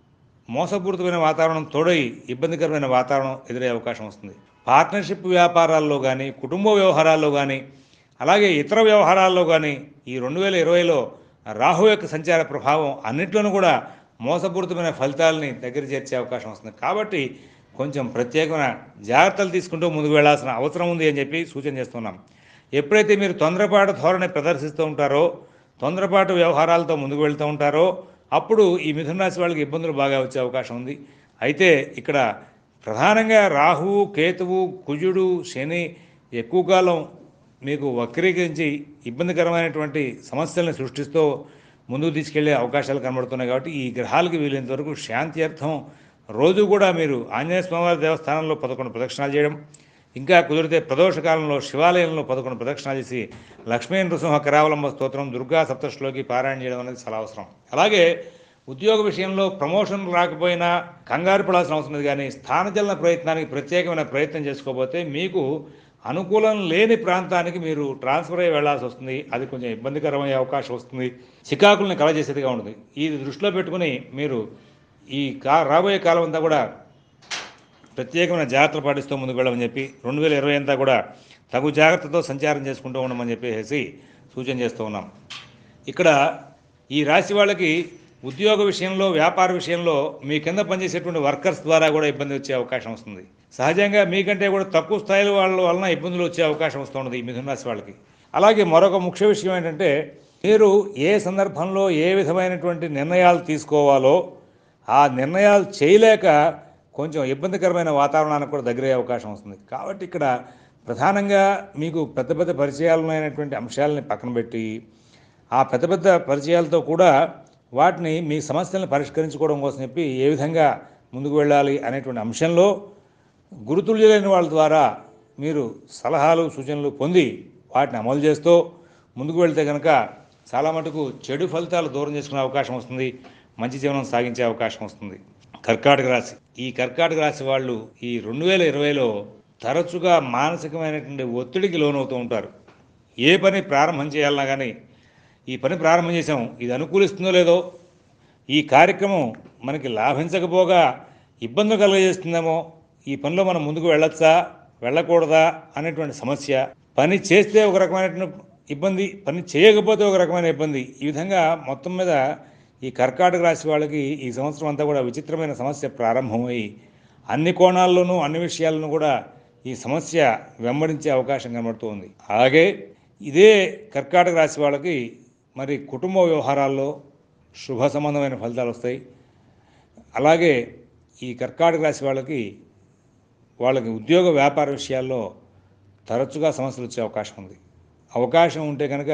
మోసపూరితమైన వాతావరణం తోడై ఇబ్బందికరమైన వాతావరణం ఎదురయ్యే అవకాశం వస్తుంది పార్ట్నర్షిప్ వ్యాపారాల్లో కానీ కుటుంబ వ్యవహారాల్లో కానీ అలాగే ఇతర వ్యవహారాల్లో కానీ ఈ రెండు వేల ఇరవైలో రాహు యొక్క సంచార ప్రభావం అన్నిట్లోనూ కూడా మోసపూరితమైన ఫలితాలని దగ్గర చేర్చే అవకాశం వస్తుంది కాబట్టి కొంచెం ప్రత్యేకమైన జాగ్రత్తలు తీసుకుంటూ ముందుకు వెళ్ళాల్సిన అవసరం ఉంది అని చెప్పి సూచన చేస్తున్నాం ఎప్పుడైతే మీరు తొందరపాటు ధోరణి ప్రదర్శిస్తూ ఉంటారో తొందరపాటు వ్యవహారాలతో ముందుకు వెళ్తూ ఉంటారో అప్పుడు ఈ మిథున రాశి వాళ్ళకి ఇబ్బందులు బాగా వచ్చే అవకాశం ఉంది అయితే ఇక్కడ ప్రధానంగా రాహువు కేతువు కుజుడు శని ఎక్కువ కాలం మీకు వక్రీకరించి ఇబ్బందికరమైనటువంటి సమస్యలను సృష్టిస్తూ ముందుకు తీసుకెళ్లే అవకాశాలు కనబడుతున్నాయి కాబట్టి ఈ గ్రహాలకు వీలైనంత వరకు శాంతి అర్థం రోజు కూడా మీరు ఆంజనేయ స్వామివారి దేవస్థానంలో పదకొండు ప్రదక్షిణాలు చేయడం ఇంకా కుదిరితే ప్రదోష కాలంలో శివాలయంలో పదకొండు ప్రదక్షిణాలు చేసి లక్ష్మీ నృసింహ కరావలంబ స్తోత్రం దుర్గా సప్తశ్లోకి పారాయణ చేయడం అనేది చాలా అవసరం అలాగే ఉద్యోగ విషయంలో ప్రమోషన్ రాకపోయినా కంగారు పడాల్సిన అవసరం లేదు కానీ స్థానచలన ప్రయత్నానికి ప్రత్యేకమైన ప్రయత్నం చేసుకోకపోతే మీకు అనుకూలం లేని ప్రాంతానికి మీరు ట్రాన్స్ఫర్ అయ్యి వెళ్లాల్సి వస్తుంది అది కొంచెం ఇబ్బందికరమయ్యే అవకాశం వస్తుంది చికాకుల్ని కలజేసేదిగా ఉంటుంది ఇది దృష్టిలో పెట్టుకుని మీరు ఈ కా రాబోయే కాలం అంతా కూడా ప్రత్యేకమైన జాగ్రత్తలు పాటిస్తూ ముందుకు వెళ్ళమని చెప్పి రెండు వేల ఇరవై అంతా కూడా తగు జాగ్రత్తతో సంచారం చేసుకుంటూ ఉండమని చెప్పేసి సూచన చేస్తూ ఉన్నాం ఇక్కడ ఈ రాశి వాళ్ళకి ఉద్యోగ విషయంలో వ్యాపార విషయంలో మీ కింద పనిచేసేటువంటి వర్కర్స్ ద్వారా కూడా ఇబ్బంది వచ్చే అవకాశం వస్తుంది సహజంగా మీకంటే కూడా తక్కువ స్థాయిలో వాళ్ళ వలన ఇబ్బందులు వచ్చే అవకాశం వస్తుంది ఈ మిథున రాశి వాళ్ళకి అలాగే మరొక ముఖ్య విషయం ఏంటంటే మీరు ఏ సందర్భంలో ఏ విధమైనటువంటి నిర్ణయాలు తీసుకోవాలో ఆ నిర్ణయాలు చేయలేక కొంచెం ఇబ్బందికరమైన వాతావరణానికి కూడా దగ్గరయ్యే అవకాశం వస్తుంది కాబట్టి ఇక్కడ ప్రధానంగా మీకు పెద్ద పెద్ద పరిచయాలైనటువంటి అంశాలని పక్కన పెట్టి ఆ పెద్ద పెద్ద పరిచయాలతో కూడా వాటిని మీ సమస్యలను పరిష్కరించుకోవడం కోసం చెప్పి ఏ విధంగా ముందుకు వెళ్ళాలి అనేటువంటి అంశంలో గురుతుల్యులైన వాళ్ళ ద్వారా మీరు సలహాలు సూచనలు పొంది వాటిని అమలు చేస్తూ ముందుకు వెళ్తే కనుక చాలా మటుకు చెడు ఫలితాలు దూరం చేసుకునే అవకాశం వస్తుంది మంచి జీవనం సాగించే అవకాశం వస్తుంది కర్కాటక రాశి ఈ కర్కాటక రాశి వాళ్ళు ఈ రెండు వేల ఇరవైలో తరచుగా మానసికమైనటువంటి ఒత్తిడికి లోనవుతూ ఉంటారు ఏ పని ప్రారంభం చేయాలన్నా కానీ ఈ పని ప్రారంభం చేసాం ఇది అనుకూలిస్తుందో లేదో ఈ కార్యక్రమం మనకి లాభించకపోగా ఇబ్బందులు కలుగజేస్తుందేమో ఈ పనిలో మనం ముందుకు వెళ్ళొచ్చా వెళ్ళకూడదా అనేటువంటి సమస్య పని చేస్తే ఒక రకమైనటువంటి ఇబ్బంది పని చేయకపోతే ఒక రకమైన ఇబ్బంది ఈ విధంగా మొత్తం మీద ఈ కర్కాటక రాశి వాళ్ళకి ఈ సంవత్సరం అంతా కూడా విచిత్రమైన సమస్య ప్రారంభమై అన్ని కోణాల్లోనూ అన్ని విషయాలను కూడా ఈ సమస్య వెంబడించే అవకాశం కనబడుతోంది అలాగే ఇదే కర్కాటక రాశి వాళ్ళకి మరి కుటుంబ వ్యవహారాల్లో శుభ సంబంధమైన ఫలితాలు వస్తాయి అలాగే ఈ కర్కాటక రాశి వాళ్ళకి వాళ్ళకి ఉద్యోగ వ్యాపార విషయాల్లో తరచుగా సమస్యలు వచ్చే అవకాశం ఉంది అవకాశం ఉంటే కనుక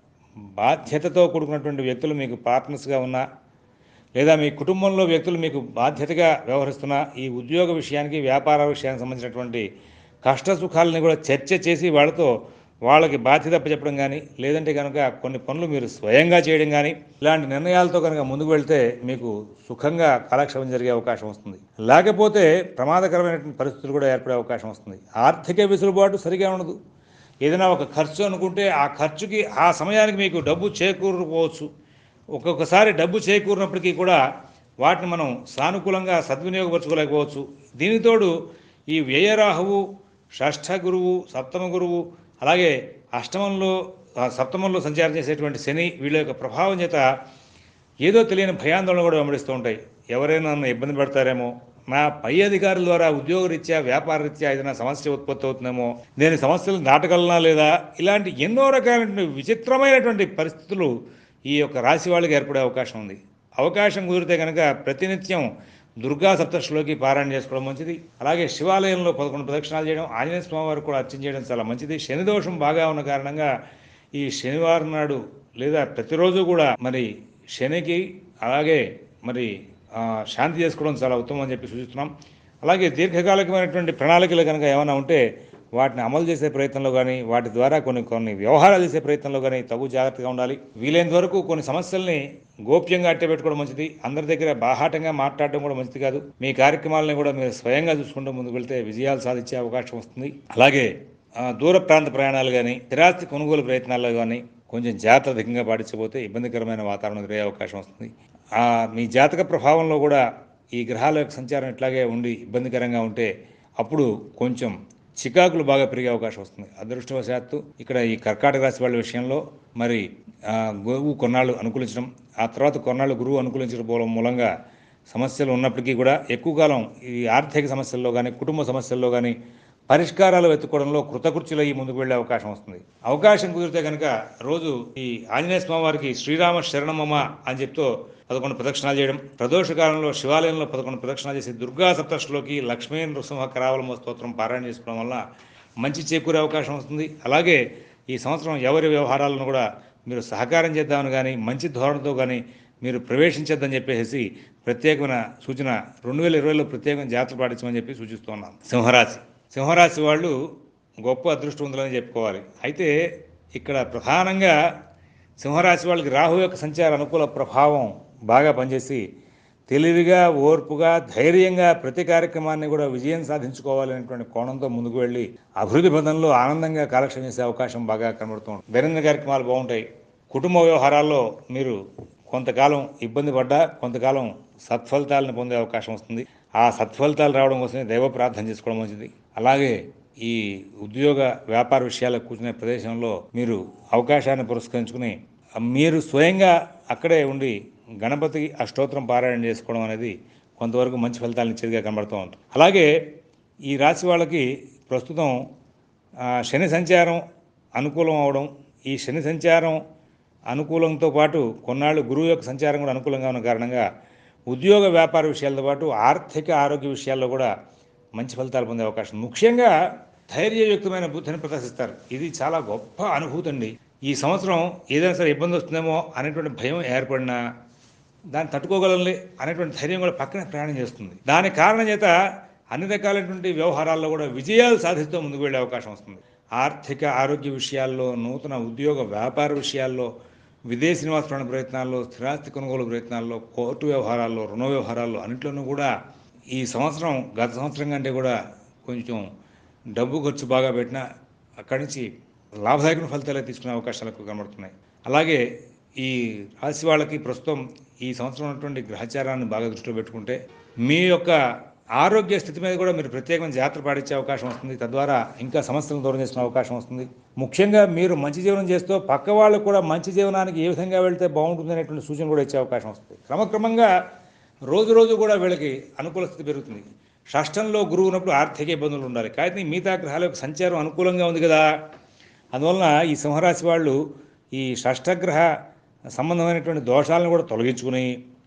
బాధ్యతతో కూడుకున్నటువంటి వ్యక్తులు మీకు పార్ట్నర్స్గా ఉన్నా లేదా మీ కుటుంబంలో వ్యక్తులు మీకు బాధ్యతగా వ్యవహరిస్తున్న ఈ ఉద్యోగ విషయానికి వ్యాపార విషయానికి సంబంధించినటువంటి కష్ట సుఖాలని కూడా చర్చ చేసి వాళ్ళతో వాళ్ళకి బాధ్యత చెప్పడం కానీ లేదంటే కనుక కొన్ని పనులు మీరు స్వయంగా చేయడం కానీ ఇలాంటి నిర్ణయాలతో కనుక ముందుకు వెళ్తే మీకు సుఖంగా కాలక్షేపం జరిగే అవకాశం వస్తుంది లేకపోతే ప్రమాదకరమైనటువంటి పరిస్థితులు కూడా ఏర్పడే అవకాశం వస్తుంది ఆర్థిక వెసులుబాటు సరిగా ఉండదు ఏదైనా ఒక ఖర్చు అనుకుంటే ఆ ఖర్చుకి ఆ సమయానికి మీకు డబ్బు చేకూరకపోవచ్చు ఒక్కొక్కసారి డబ్బు చేకూరినప్పటికీ కూడా వాటిని మనం సానుకూలంగా సద్వినియోగపరచుకోలేకపోవచ్చు దీనితోడు ఈ వ్యయరాహువు షష్ఠ గురువు సప్తమ గురువు అలాగే అష్టమంలో ఆ, సప్తమంలో సంచారం చేసేటువంటి శని వీళ్ళ యొక్క ప్రభావం చేత ఏదో తెలియని భయాందోళన కూడా వెంబడిస్తూ ఉంటాయి ఎవరైనా నన్ను ఇబ్బంది పెడతారేమో నా పై అధికారుల ద్వారా ఉద్యోగరీత్యా వ్యాపార రీత్యా ఏదైనా సమస్య ఉత్పత్తి అవుతుందేమో నేను సమస్యలు దాటగలనా లేదా ఇలాంటి ఎన్నో రకాలైనటువంటి విచిత్రమైనటువంటి పరిస్థితులు ఈ యొక్క రాశి వాళ్ళకి ఏర్పడే అవకాశం ఉంది అవకాశం కుదిరితే కనుక ప్రతినిత్యం దుర్గా సప్తశిలోకి పారాయణ చేసుకోవడం మంచిది అలాగే శివాలయంలో పదకొండు ప్రదక్షిణాలు చేయడం ఆంజనేయ స్వామి వారికి కూడా అర్చన చేయడం చాలా మంచిది శని దోషం బాగా ఉన్న కారణంగా ఈ శనివారం నాడు లేదా ప్రతిరోజు కూడా మరి శనికి అలాగే మరి ఆ, శాంతి చేసుకోవడం చాలా ఉత్తమం అని చెప్పి సూచిస్తున్నాం అలాగే దీర్ఘకాలికమైనటువంటి ప్రణాళికలు కనుక ఏమైనా ఉంటే వాటిని అమలు చేసే ప్రయత్నంలో కానీ వాటి ద్వారా కొన్ని కొన్ని వ్యవహారాలు చేసే ప్రయత్నంలో కానీ తగు జాగ్రత్తగా ఉండాలి వీలైనంత వరకు కొన్ని సమస్యల్ని గోప్యంగా అట్టే పెట్టుకోవడం మంచిది అందరి దగ్గర బాహాటంగా మాట్లాడడం కూడా మంచిది కాదు మీ కార్యక్రమాలని కూడా మీరు స్వయంగా చూసుకుంటూ ముందుకు వెళ్తే విజయాలు సాధించే అవకాశం వస్తుంది అలాగే ఆ, దూర ప్రాంత ప్రయాణాలు కానీ స్థిరాస్తి కొనుగోలు ప్రయత్నాల్లో కానీ కొంచెం జాగ్రత్త అధికంగా పాటించకపోతే ఇబ్బందికరమైన వాతావరణం ఎదురయ్యే అవకాశం వస్తుంది ఆ, మీ జాతక ప్రభావంలో కూడా ఈ గ్రహాల యొక్క సంచారం ఇట్లాగే ఉండి ఇబ్బందికరంగా ఉంటే అప్పుడు కొంచెం చికాకులు బాగా పెరిగే అవకాశం వస్తుంది అదృష్టవశాత్తు ఇక్కడ ఈ కర్కాటక రాశి వాళ్ళ విషయంలో మరి ఆ, గురువు కొన్నాళ్ళు అనుకూలించడం ఆ తర్వాత కొన్నాళ్ళు గురువు అనుకూలించడం పోవడం మూలంగా సమస్యలు ఉన్నప్పటికీ కూడా ఎక్కువ కాలం ఈ ఆర్థిక సమస్యల్లో కానీ కుటుంబ సమస్యల్లో కానీ పరిష్కారాలు వెతుక్కోవడంలో కృతకృత్యులయ్యి ముందుకు వెళ్ళే అవకాశం వస్తుంది అవకాశం కుదిరితే కనుక రోజు ఈ ఆంజనేయ స్వామి వారికి శ్రీరామ శరణమమ అని చెప్తూ పదకొండు ప్రదక్షిణాలు చేయడం ప్రదోష కాలంలో శివాలయంలో పదకొండు ప్రదక్షిణాలు చేసి దుర్గా సప్తష్లోకి లక్ష్మీ నృసింహ కరావలమ స్తోత్రం పారాయణ చేసుకోవడం వల్ల మంచి చేకూరే అవకాశం వస్తుంది అలాగే ఈ సంవత్సరం ఎవరి వ్యవహారాలను కూడా మీరు సహకారం చేద్దామని కానీ మంచి ధోరణితో కానీ మీరు ప్రవేశించద్దని చెప్పేసి ప్రత్యేకమైన సూచన రెండు వేల ఇరవైలో ప్రత్యేకమైన జాగ్రత్త పాటించమని చెప్పి సూచిస్తున్నాం సింహరాశి సింహరాశి వాళ్ళు గొప్ప అదృష్టవంతులని చెప్పుకోవాలి అయితే ఇక్కడ ప్రధానంగా సింహరాశి వాళ్ళకి రాహు యొక్క సంచార అనుకూల ప్రభావం బాగా పనిచేసి తెలివిగా ఓర్పుగా ధైర్యంగా ప్రతి కార్యక్రమాన్ని కూడా విజయం సాధించుకోవాలనేటువంటి కోణంతో ముందుకు వెళ్ళి అభివృద్ధి పదంలో ఆనందంగా కాలక్షేపం చేసే అవకాశం బాగా కనబడుతుంది దైనందిన కార్యక్రమాలు బాగుంటాయి కుటుంబ వ్యవహారాల్లో మీరు కొంతకాలం ఇబ్బంది పడ్డా కొంతకాలం సత్ఫలితాలను పొందే అవకాశం వస్తుంది ఆ సత్ఫలితాలు రావడం కోసమే దైవ ప్రార్థన చేసుకోవడం మంచిది అలాగే ఈ ఉద్యోగ వ్యాపార విషయాలకు కూర్చునే ప్రదేశంలో మీరు అవకాశాన్ని పురస్కరించుకుని మీరు స్వయంగా అక్కడే ఉండి గణపతి అష్టోత్తరం పారాయణ చేసుకోవడం అనేది కొంతవరకు మంచి ఫలితాలను ఇచ్చేదిగా కనబడుతూ ఉంటుంది అలాగే ఈ రాశి వాళ్ళకి ప్రస్తుతం ఆ, శని సంచారం అనుకూలం అవడం ఈ శని సంచారం అనుకూలంతో పాటు కొన్నాళ్ళు గురువు యొక్క సంచారం కూడా అనుకూలంగా ఉన్న కారణంగా ఉద్యోగ వ్యాపార విషయాలతో పాటు ఆర్థిక ఆరోగ్య విషయాల్లో కూడా మంచి ఫలితాలు పొందే అవకాశం ఉంది. ముఖ్యంగా ధైర్యయుక్తమైన బుద్ధిని ప్రదర్శిస్తారు ఇది చాలా గొప్ప అనుభూతి అండి ఈ సంవత్సరం ఏదైనా సరే ఇబ్బంది వస్తుందేమో అనేటువంటి భయం ఏర్పడినా దాన్ని తట్టుకోగలంలే అనేటువంటి ధైర్యం కూడా పక్కనే ప్రయాణం చేస్తుంది దాని కారణం చేత అన్ని రకాలైనటువంటి వ్యవహారాల్లో కూడా విజయాలు సాధిస్తూ ముందుకు వెళ్ళే అవకాశం వస్తుంది ఆర్థిక ఆరోగ్య విషయాల్లో నూతన ఉద్యోగ వ్యాపార విషయాల్లో విదేశీ నివాస ప్రయత్నాల్లో స్థిరాస్తి కొనుగోలు ప్రయత్నాల్లో కోర్టు వ్యవహారాల్లో రుణ వ్యవహారాల్లో అన్నింటిలోనూ కూడా ఈ సంవత్సరం గత సంవత్సరం కంటే కూడా కొంచెం డబ్బు ఖర్చు బాగా పెట్టినా అక్కడి నుంచి లాభదాయక ఫలితాలే తీసుకునే అవకాశాలు ఎక్కువ కనబడుతున్నాయి అలాగే ఈ రాశి వాళ్ళకి ప్రస్తుతం ఈ సంవత్సరం ఉన్నటువంటి గ్రహచారాన్ని బాగా దృష్టిలో పెట్టుకుంటే మీ యొక్క ఆరోగ్య స్థితి మీద కూడా మీరు ప్రత్యేకమైన జాగ్రత్త పాటించే అవకాశం వస్తుంది తద్వారా ఇంకా సమస్యలను దూరం చేసుకునే అవకాశం వస్తుంది ముఖ్యంగా మీరు మంచి జీవనం చేస్తూ పక్క వాళ్ళకు కూడా మంచి జీవనానికి ఏ విధంగా వెళ్తే బాగుంటుంది అనేటువంటి సూచన కూడా ఇచ్చే అవకాశం వస్తుంది క్రమక్రమంగా రోజు రోజు కూడా వీళ్ళకి అనుకూల స్థితి పెరుగుతుంది షష్టంలో గురువు ఉన్నప్పుడు ఆర్థిక ఇబ్బందులు ఉండాలి కానీ మిగతా గ్రహాల యొక్క సంచారం అనుకూలంగా ఉంది కదా అందువలన ఈ సింహరాశి వాళ్ళు ఈ షష్టగ్రహ సంబంధమైనటువంటి దోషాలను కూడా తొలగించుకుని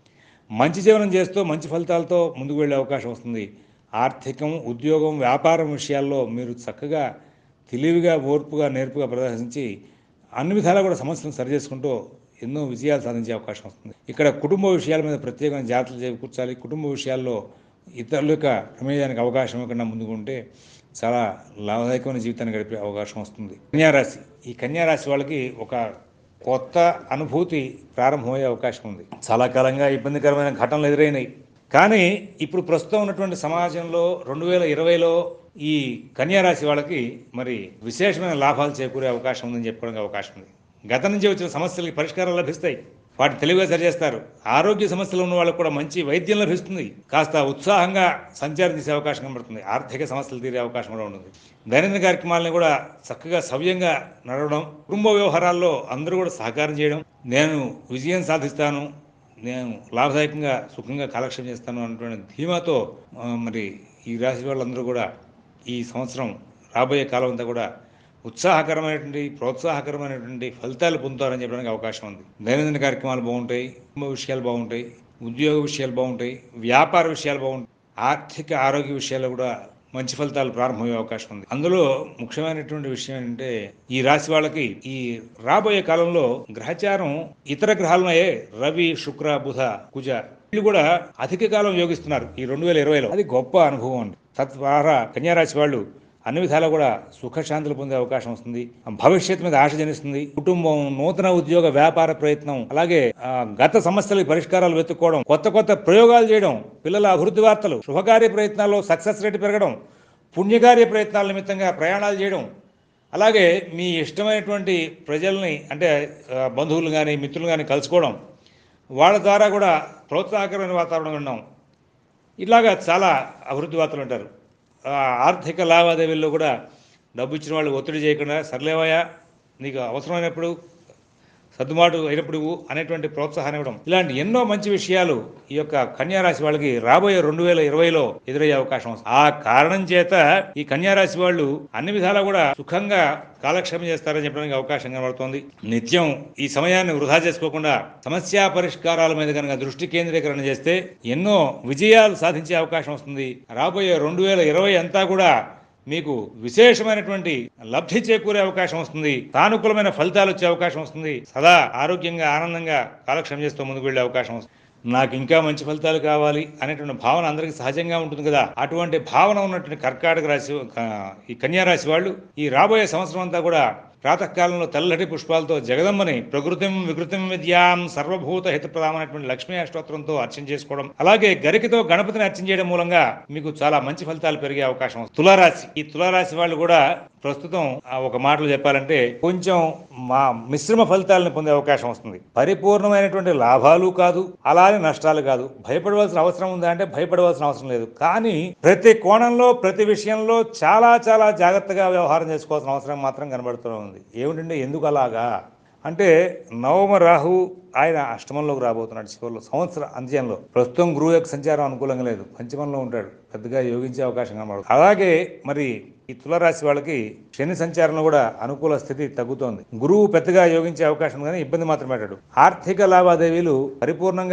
మంచి జీవనం చేస్తూ మంచి ఫలితాలతో ముందుకు వెళ్ళే అవకాశం వస్తుంది ఆర్థికం ఉద్యోగం వ్యాపారం విషయాల్లో మీరు చక్కగా తెలివిగా ఓర్పుగా నేర్పుగా ప్రదర్శించి అన్ని విధాలా కూడా సమస్యలను సరిచేసుకుంటూ ఎన్నో విజయాలు సాధించే అవకాశం వస్తుంది ఇక్కడ కుటుంబ విషయాల మీద ప్రత్యేకమైన జాగ్రత్తలు చేకూర్చాలి కుటుంబ విషయాల్లో ఇతరుల యొక్క ప్రమేయానికి అవకాశం ఇవ్వకుండా ముందుకు ఉంటే చాలా లాభదాయకమైన జీవితాన్ని గడిపే అవకాశం వస్తుంది కన్యారాశి ఈ కన్యారాశి వాళ్ళకి ఒక కొత్త అనుభూతి ప్రారంభమయ్యే అవకాశం ఉంది చాలా కాలంగా ఇబ్బందికరమైన ఘటనలు ఎదురైనాయి కానీ ఇప్పుడు ప్రస్తుతం ఉన్నటువంటి సమాజంలో రెండు వేల ఇరవైలో ఈ కన్యారాశి వాళ్ళకి మరి విశేషమైన లాభాలు చేకూరే అవకాశం ఉందని చెప్పుకోవడానికి అవకాశం ఉంది గత నుంచి వచ్చిన సమస్యలకి పరిష్కారాలు లభిస్తాయి వాటి తెలివిగా సరిచేస్తారు ఆరోగ్య సమస్యలు ఉన్న వాళ్ళకు కూడా మంచి వైద్యం లభిస్తుంది కాస్త ఉత్సాహంగా సంచారం చేసే అవకాశం కనబడుతుంది ఆర్థిక సమస్యలు తీరే అవకాశం కూడా ఉంటుంది దైనందిన కార్యక్రమాలను కూడా చక్కగా సవ్యంగా నడవడం కుటుంబ వ్యవహారాల్లో అందరూ కూడా సహకారం చేయడం నేను విజయం సాధిస్తాను నేను లాభదాయకంగా సుఖంగా కాలక్షేపం చేస్తాను అన్నటువంటి ధీమాతో ఆ, మరి ఈ రాశి వాళ్ళందరూ కూడా ఈ సంవత్సరం రాబోయే కాలం అంతా కూడా ఉత్సాహకరమైనటువంటి ప్రోత్సాహకరమైనటువంటి ఫలితాలు పొందుతారని చెప్పడానికి అవకాశం ఉంది దైనందిన కార్యక్రమాలు బాగుంటాయి కుటుంబ విషయాలు బాగుంటాయి ఉద్యోగ విషయాలు బాగుంటాయి వ్యాపార విషయాలు బాగుంటాయి ఆర్థిక ఆరోగ్య విషయాల్లో కూడా మంచి ఫలితాలు ప్రారంభమయ్యే అవకాశం ఉంది అందులో ముఖ్యమైనటువంటి విషయం ఏంటంటే ఈ రాశి వాళ్ళకి ఈ రాబోయే కాలంలో గ్రహచారం ఇతర గ్రహాలున్నాయే రవి శుక్ర బుధ కుజ వీళ్ళు కూడా అధిక కాలం యోగిస్తున్నారు ఈ రెండు వేల ఇరవైలో అది గొప్ప అనుభవం అండి తద్వారా కన్యారాశి వాళ్ళు అన్ని విధాలా కూడా సుఖశాంతులు పొందే అవకాశం వస్తుంది భవిష్యత్తు మీద ఆశ జనిస్తుంది కుటుంబం నూతన ఉద్యోగ వ్యాపార ప్రయత్నం అలాగే ఆ, గత సమస్యలకు పరిష్కారాలు వెతుక్కోవడం కొత్త కొత్త ప్రయోగాలు చేయడం పిల్లల అభివృద్ధి వార్తలు శుభకార్య ప్రయత్నాల్లో సక్సెస్ రేటు పెరగడం పుణ్యకార్య ప్రయత్నాల నిమిత్తంగా ప్రయాణాలు చేయడం అలాగే మీ ఇష్టమైనటువంటి ప్రజల్ని అంటే ఆ, బంధువులు కానీ మిత్రులు కానీ కలుసుకోవడం వాళ్ళ ద్వారా కూడా ప్రోత్సాహకరమైన వాతావరణం ఉండడం ఇలాగా చాలా అభివృద్ధి వార్తలు ఉంటారు ఆ, ఆర్థిక లావాదేవీల్లో కూడా డబ్బు ఇచ్చిన వాళ్ళు ఒత్తిడి చేయకుండా సర్లేవయ్యా నీకు అవసరమైనప్పుడు సర్దుబాటు అయినప్పుడు ఇవ్వు అనేటువంటి ప్రోత్సాహాన్ని ఇవ్వడం ఇలాంటి ఎన్నో మంచి విషయాలు ఈ యొక్క కన్యారాశి వాళ్ళకి రాబోయే రెండు వేల ఇరవైలో ఎదురయ్యే అవకాశం వస్తుంది ఆ కారణం చేత ఈ కన్యారాశి వాళ్ళు అన్ని విధాలా కూడా సుఖంగా కాలక్షేపం చేస్తారని చెప్పడానికి అవకాశం కనబడుతోంది నిత్యం ఈ సమయాన్ని వృధా చేసుకోకుండా సమస్యా పరిష్కారాల మీద కనుక దృష్టి కేంద్రీకరణ చేస్తే ఎన్నో విజయాలు సాధించే అవకాశం వస్తుంది రాబోయే రెండు వేల ఇరవై అంతా కూడా మీకు విశేషమైనటువంటి లబ్ధి చేకూరే అవకాశం వస్తుంది సానుకూలమైన ఫలితాలు వచ్చే అవకాశం వస్తుంది సదా ఆరోగ్యంగా ఆనందంగా కాలక్షేమం చేస్తూ ముందుకు వెళ్ళే అవకాశం వస్తుంది నాకు ఇంకా మంచి ఫలితాలు కావాలి అనేటువంటి భావన అందరికీ సహజంగా ఉంటుంది కదా అటువంటి భావన ఉన్నటువంటి కర్కాటక రాశి ఆ, ఈ కన్యా రాశి వాళ్ళు ఈ రాబోయే సంవత్సరం అంతా కూడా ప్రాతకాలంలో తెల్లటి పుష్పాలతో జగదమ్మని ప్రకృతిం వికృతిం విద్యాం సర్వభూత హితప్రదామైనటువంటి లక్ష్మీ అష్టోత్తరంతో అర్చన చేసుకోవడం అలాగే గరికతో గణపతిని అర్చన చేయడం మూలంగా మీకు చాలా మంచి ఫలితాలు పెరిగే అవకాశం ఉంది. తులారాశి ఈ తులారాశి వాళ్ళు కూడా ప్రస్తుతం ఆ ఒక మాటలు చెప్పాలంటే కొంచెం మా మిశ్రమ ఫలితాలను పొందే అవకాశం వస్తుంది పరిపూర్ణమైనటువంటి లాభాలు కాదు అలానే నష్టాలు కాదు భయపడవలసిన అవసరం ఉందా అంటే భయపడవలసిన అవసరం లేదు కానీ ప్రతి కోణంలో ప్రతి విషయంలో చాలా చాలా జాగ్రత్తగా వ్యవహారం చేసుకోవాల్సిన అవసరం మాత్రం కనబడుతూ ఉంది ఏమిటంటే ఎందుకు అలాగా అంటే నవమ రాహు ఆయన అష్టమంలోకి రాబోతున్నాడు చివరిలో సంవత్సర అంత్యంలో ప్రస్తుతం గురువు యొక్క సంచారం అనుకూలంగా లేదు పంచమంలో ఉంటాడు పెద్దగా యోగించే అవకాశం కనబడదు అలాగే మరి ఈ తులరాశి వాళ్ళకి శని సంచారంలో కూడా అనుకూల స్థితి తగ్గుతోంది గురువు పెద్దగా యోగించే అవకాశం ఉంది కానీ ఇబ్బంది మాత్రం పెట్టాడు ఆర్థిక లావాదేవీలు పరిపూర్ణంగా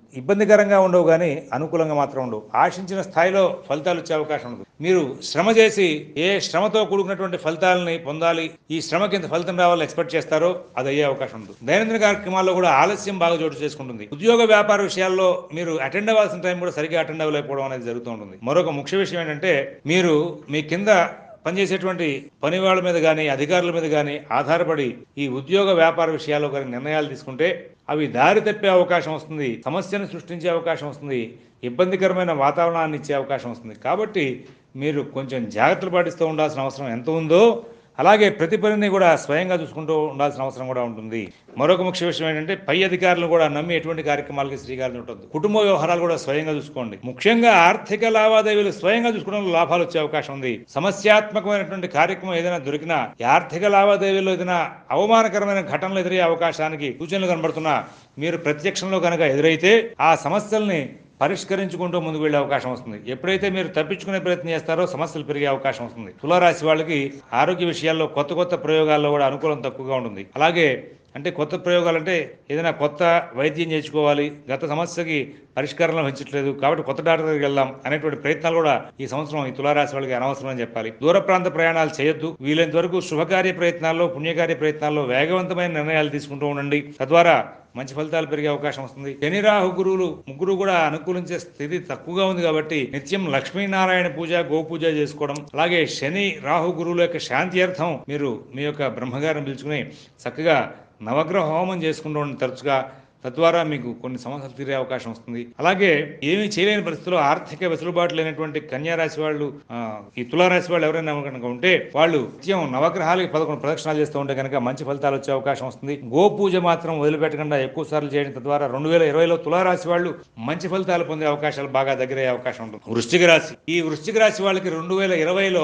ఇబ్బందికరంగా ఉండవు కానీ అనుకూలంగా మాత్రం ఉండవు ఆశించిన స్థాయిలో ఫలితాలు వచ్చే అవకాశం ఉండదు మీరు శ్రమ చేసి ఏ శ్రమతో కూడుకున్నటువంటి ఫలితాలని పొందాలి ఈ శ్రమకి ఇంత ఫలితం రావాలని ఎక్స్పెక్ట్ చేస్తారో అది అయ్యే అవకాశం ఉండదు దైనందిన కార్యక్రమాల్లో కూడా ఆలస్యం బాగా చోటు చేసుకుంటుంది ఉద్యోగ వ్యాపార విషయాల్లో మీరు అటెండ్ అవ్వాల్సిన టైం కూడా సరిగ్గా అటెండ్ అవ్వలేకపోవడం అనేది జరుగుతూ ఉంటుంది మరొక ముఖ్య విషయం ఏంటంటే మీరు మీ కింద పనిచేసేటువంటి పని వాళ్ళ మీద కానీ అధికారుల మీద కానీ ఆధారపడి ఈ ఉద్యోగ వ్యాపార విషయాల్లో కానీ నిర్ణయాలు తీసుకుంటే అవి దారి తప్పే అవకాశం వస్తుంది సమస్యను సృష్టించే అవకాశం వస్తుంది ఇబ్బందికరమైన వాతావరణాన్ని ఇచ్చే అవకాశం వస్తుంది కాబట్టి మీరు కొంచెం జాగ్రత్తలు పాటిస్తూ ఉండాల్సిన అవసరం ఎంత ఉందో అలాగే ప్రతి పనిని కూడా స్వయంగా చూసుకుంటూ ఉండాల్సిన అవసరం కూడా ఉంటుంది మరొక ముఖ్య విషయం ఏంటంటే పై అధికారులు కూడా నమ్మి ఎటువంటి కార్యక్రమాలకి శ్రీకారం ఉంటుంది కుటుంబ వ్యవహారాలు కూడా స్వయంగా చూసుకోండి ముఖ్యంగా ఆర్థిక లావాదేవీలు స్వయంగా చూసుకోవడంలో లాభాలు వచ్చే అవకాశం ఉంది సమస్యాత్మకమైనటువంటి కార్యక్రమం ఏదైనా దొరికినా ఈ ఆర్థిక లావాదేవీల్లో ఏదైనా అవమానకరమైన ఘటనలు ఎదురయ్యే అవకాశానికి సూచనలు కనబడుతున్నా మీరు ప్రత్యక్షంలో కనుక ఎదురైతే ఆ సమస్యల్ని పరిష్కరించుకుంటూ ముందుకు వెళ్ళే అవకాశం వస్తుంది ఎప్పుడైతే మీరు తప్పించుకునే ప్రయత్నం చేస్తారో సమస్యలు పెరిగే అవకాశం వస్తుంది తులారాశి వాళ్ళకి ఆరోగ్య విషయాల్లో కొత్త కొత్త ప్రయోగాల్లో కూడా అనుకూలం తక్కువగా ఉంటుంది అలాగే అంటే కొత్త ప్రయోగాలు అంటే ఏదైనా కొత్త వైద్యం చేయించుకోవాలి గత సమస్యకి పరిష్కారం లభించట్లేదు కాబట్టి కొత్త డాక్టర్ దగ్గరికి వెళ్దాం అనేటువంటి ప్రయత్నాలు కూడా ఈ సంవత్సరం ఈ తులారాశి వాళ్ళకి అనవసరం అని చెప్పాలి దూర ప్రాంత ప్రయాణాలు చేయొద్దు వీలైనంత వరకు శుభకార్య ప్రయత్నాల్లో పుణ్యకార్య ప్రయత్నాల్లో వేగవంతమైన నిర్ణయాలు తీసుకుంటూ ఉండండి తద్వారా మంచి ఫలితాలు పెరిగే అవకాశం వస్తుంది శని రాహు గురువులు ముగ్గురు కూడా అనుకూలించే స్థితి తక్కువగా ఉంది కాబట్టి నిత్యం లక్ష్మీనారాయణ పూజ గోపూజ చేసుకోవడం అలాగే శని రాహు గురువుల యొక్క శాంతి అర్థం మీరు మీ యొక్క బ్రహ్మగారిని పిలుచుకుని చక్కగా నవగ్రహ హోమం చేసుకుంటూ ఉండండి తరచుగా తద్వారా మీకు కొన్ని సమస్యలు తీరే అవకాశం వస్తుంది అలాగే ఏమీ చేయలేని పరిస్థితుల్లో ఆర్థిక వెసులుబాటు లేనటువంటి కన్యా రాశి వాళ్ళు ఆ, ఈ తులారాశి వాళ్ళు ఎవరైనా కనుక ఉంటే వాళ్ళు నిత్యం నవగ్రహాలకి పదకొండు ప్రదక్షిణాలు చేస్తూ ఉంటే కనుక మంచి ఫలితాలు వచ్చే అవకాశం వస్తుంది గో పూజ మాత్రం వదిలిపెట్టకుండా ఎక్కువ సార్లు చేయడం తద్వారా రెండు వేల ఇరవైలో తులారాశి వాళ్ళు మంచి ఫలితాలు పొందే అవకాశాలు బాగా దగ్గరయ్యే అవకాశం ఉంటుంది వృశ్చిక రాశి ఈ వృశ్చిక రాశి వాళ్ళకి రెండు వేల ఇరవైలో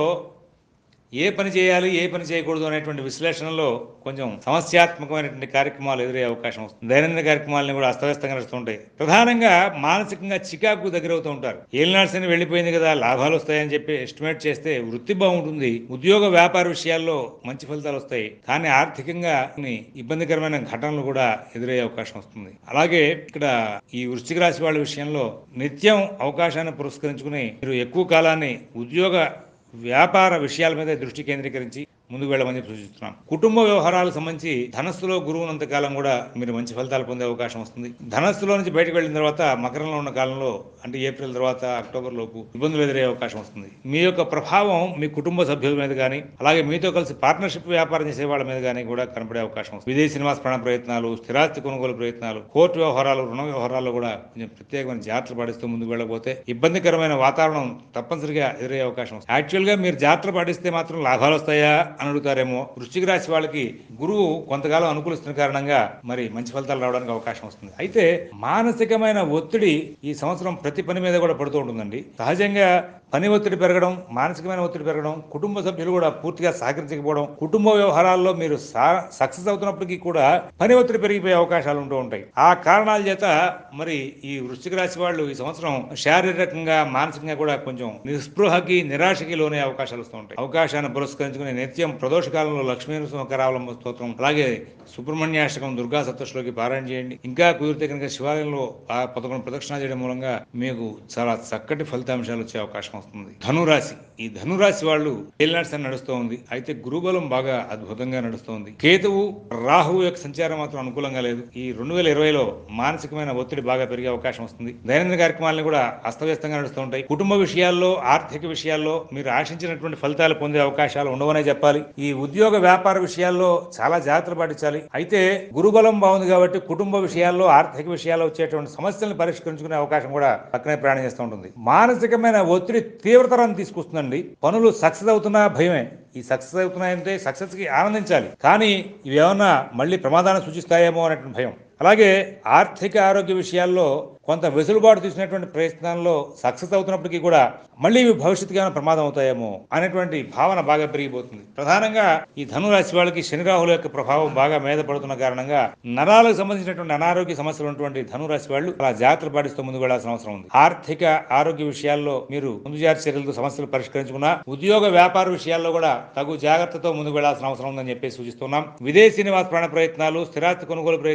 ఏ పని చేయాలి ఏ పని చేయకూడదు అనేటువంటి విశ్లేషణలో కొంచెం సమస్యాత్మకమైనటువంటి కార్యక్రమాలు ఎదురయ్యే అవకాశం వస్తుంది దైనందిన కార్యక్రమాలను కూడా అస్తవ్యస్తంగా నడుస్తుంటాయి ప్రధానంగా మానసికంగా చికాకు దగ్గరవుతూ ఉంటారు ఏలినాడ్సని వెళ్ళిపోయింది కదా లాభాలు వస్తాయని చెప్పి ఎస్టిమేట్ చేస్తే వృత్తి బాగుంటుంది ఉద్యోగ వ్యాపార విషయాల్లో మంచి ఫలితాలు వస్తాయి కానీ ఆర్థికంగా కొన్ని ఇబ్బందికరమైన ఘటనలు కూడా ఎదురయ్యే అవకాశం వస్తుంది అలాగే ఇక్కడ ఈ వృశ్చిక రాశి వాళ్ళ విషయంలో నిత్యం అవకాశాన్ని పురస్కరించుకుని మీరు ఎక్కువ కాలాన్ని ఉద్యోగ వ్యాపార విషయాల మీద దృష్టి కేంద్రీకరించి ముందుకు వెళ్ళమని చెప్పి సూచిస్తున్నాం కుటుంబ వ్యవహారాలకు సంబంధించి ధనస్సులో గురువునంత కాలం కూడా మీరు మంచి ఫలితాలు పొందే అవకాశం వస్తుంది ధనస్సులో నుంచి బయటకు వెళ్ళిన తర్వాత మకరంలో ఉన్న కాలంలో అంటే ఏప్రిల్ తర్వాత అక్టోబర్ లోపు ఇబ్బందులు ఎదురయ్యే అవకాశం వస్తుంది మీ యొక్క ప్రభావం మీ కుటుంబ సభ్యుల మీద కానీ అలాగే మీతో కలిసి పార్ట్నర్షిప్ వ్యాపారం చేసే వాళ్ళ మీద కానీ కూడా కనపడే అవకాశం వస్తుంది విదేశీ నివాస ప్రాణ ప్రయత్నాలు స్థిరాస్తి కొనుగోలు ప్రయత్నాలు కోర్టు వ్యవహారాలు రుణ వ్యవహారాల్లో కూడా కొంచెం ప్రత్యేకమైన జాగ్రత్తలు పాటిస్తూ ముందుకు వెళ్ళకపోతే ఇబ్బందికరమైన వాతావరణం తప్పనిసరిగా ఎదురయ్యే అవకాశం వస్తుంది యాక్చువల్ గా మీరు జాగ్రత్తలు పాటిస్తే మాత్రం లాభాలు వస్తాయా అని అడుగుతారేమో వృశ్చిక రాశి వాళ్ళకి గురువు కొంతకాలం అనుకూలిస్తున్న కారణంగా మరి మంచి ఫలితాలు రావడానికి అవకాశం వస్తుంది అయితే మానసికమైన ఒత్తిడి ఈ సంవత్సరం ప్రతి పని మీద కూడా పడుతూ ఉంటుందండి సహజంగా పని ఒత్తిడి పెరగడం మానసికమైన ఒత్తిడి పెరగడం కుటుంబ సభ్యులు కూడా పూర్తిగా సహకరించకపోవడం కుటుంబ వ్యవహారాల్లో మీరు సక్సెస్ అవుతున్నప్పటికీ కూడా పని ఒత్తిడి పెరిగిపోయే అవకాశాలు ఉంటూ ఉంటాయి ఆ కారణాల చేత మరి ఈ వృశ్చిక రాశి వాళ్ళు ఈ సంవత్సరం శారీరకంగా మానసికంగా కూడా కొంచెం నిస్పృహకి నిరాశకి లోనే అవకాశాలు వస్తూ ఉంటాయి అవకాశాన్ని పురస్కరించుకుని నిత్యం ప్రదోష కాలంలో లక్ష్మీ నరసింహకరావలంబ స్తోత్రం అలాగే సుబ్రహ్మణ్యాష్టకం దుర్గా సప్తశ్లోకి పారాయణ చేయండి ఇంకా కుదిరితే కనుక శివాలయంలో ఆ పదకొండు ప్రదక్షిణ చేయడం మూలంగా మీకు చాలా చక్కటి ఫలితాంశాలు వచ్చే అవకాశం వస్తుంది ధనురాశి ఈ ధనురాశి వాళ్ళు ఏలినాడ్స్ అని నడుస్తూ ఉంది అయితే గురుబలం బాగా అద్భుతంగా నడుస్తోంది కేతువు రాహువు యొక్క సంచారం మాత్రం అనుకూలంగా లేదు ఈ రెండు వేల ఇరవైలో మానసికమైన ఒత్తిడి బాగా పెరిగే అవకాశం వస్తుంది దైనందిన కార్యక్రమాలను కూడా అస్తవ్యస్తంగా నడుస్తూ ఉంటాయి కుటుంబ విషయాల్లో ఆర్థిక విషయాల్లో మీరు ఆశించినటువంటి ఫలితాలు పొందే అవకాశాలు ఉండవనే చెప్పాలి ఈ ఉద్యోగ వ్యాపార విషయాల్లో చాలా జాగ్రత్తలు పాటించాలి అయితే గురుబలం బాగుంది కాబట్టి కుటుంబ విషయాల్లో ఆర్థిక విషయాల్లో వచ్చేటువంటి సమస్యలను పరిష్కరించుకునే అవకాశం కూడా పక్కనే ప్రయాణం చేస్తూ ఉంటుంది మానసికమైన ఒత్తిడి తీవ్రతరాన్ని తీసుకొస్తుందండి పనులు సక్సెస్ అవుతున్నా భయమే ఈ సక్సెస్ అవుతున్నాయంటే సక్సెస్ కి ఆనందించాలి కానీ ఇవి ఏమన్నా మళ్ళీ ప్రమాదాన్ని సూచిస్తాయేమో అనేటువంటి భయం అలాగే ఆర్థిక ఆరోగ్య విషయాల్లో కొంత వెసులుబాటు తీసినటువంటి ప్రయత్నాల్లో సక్సెస్ అవుతున్నప్పటికీ కూడా మళ్ళీ ఇవి భవిష్యత్తుగా ఏమైనా ప్రమాదం అవుతాయేమో అనేటువంటి భావన బాగా పెరిగిపోతుంది ప్రధానంగా ఈ ధనురాశి వాళ్ళకి శని రాహుల యొక్క ప్రభావం బాగా మీద పడుతున్న కారణంగా నరాలకు సంబంధించినటువంటి అనారోగ్య సమస్యలు ఉన్నటువంటి ధనురాశి వాళ్ళు అలా జాగ్రత్తలు పాటిస్తూ ముందుకు వెళ్లాల్సిన అవసరం ఉంది ఆర్థిక ఆరోగ్య విషయాల్లో మీరు ముందు జాగ్రత్త చర్యలతో సమస్యలు పరిష్కరించుకున్నా ఉద్యోగ వ్యాపార విషయాల్లో కూడా తగు జాగ్రత్తతో ముందుకు వెళ్లాల్సిన అవసరం ఉందని చెప్పి సూచిస్తున్నాం విదేశీ నివాస ప్రాణ ప్రయత్నాలు స్థిరాస్తి కొనుగోలు ప్రయత్నాలు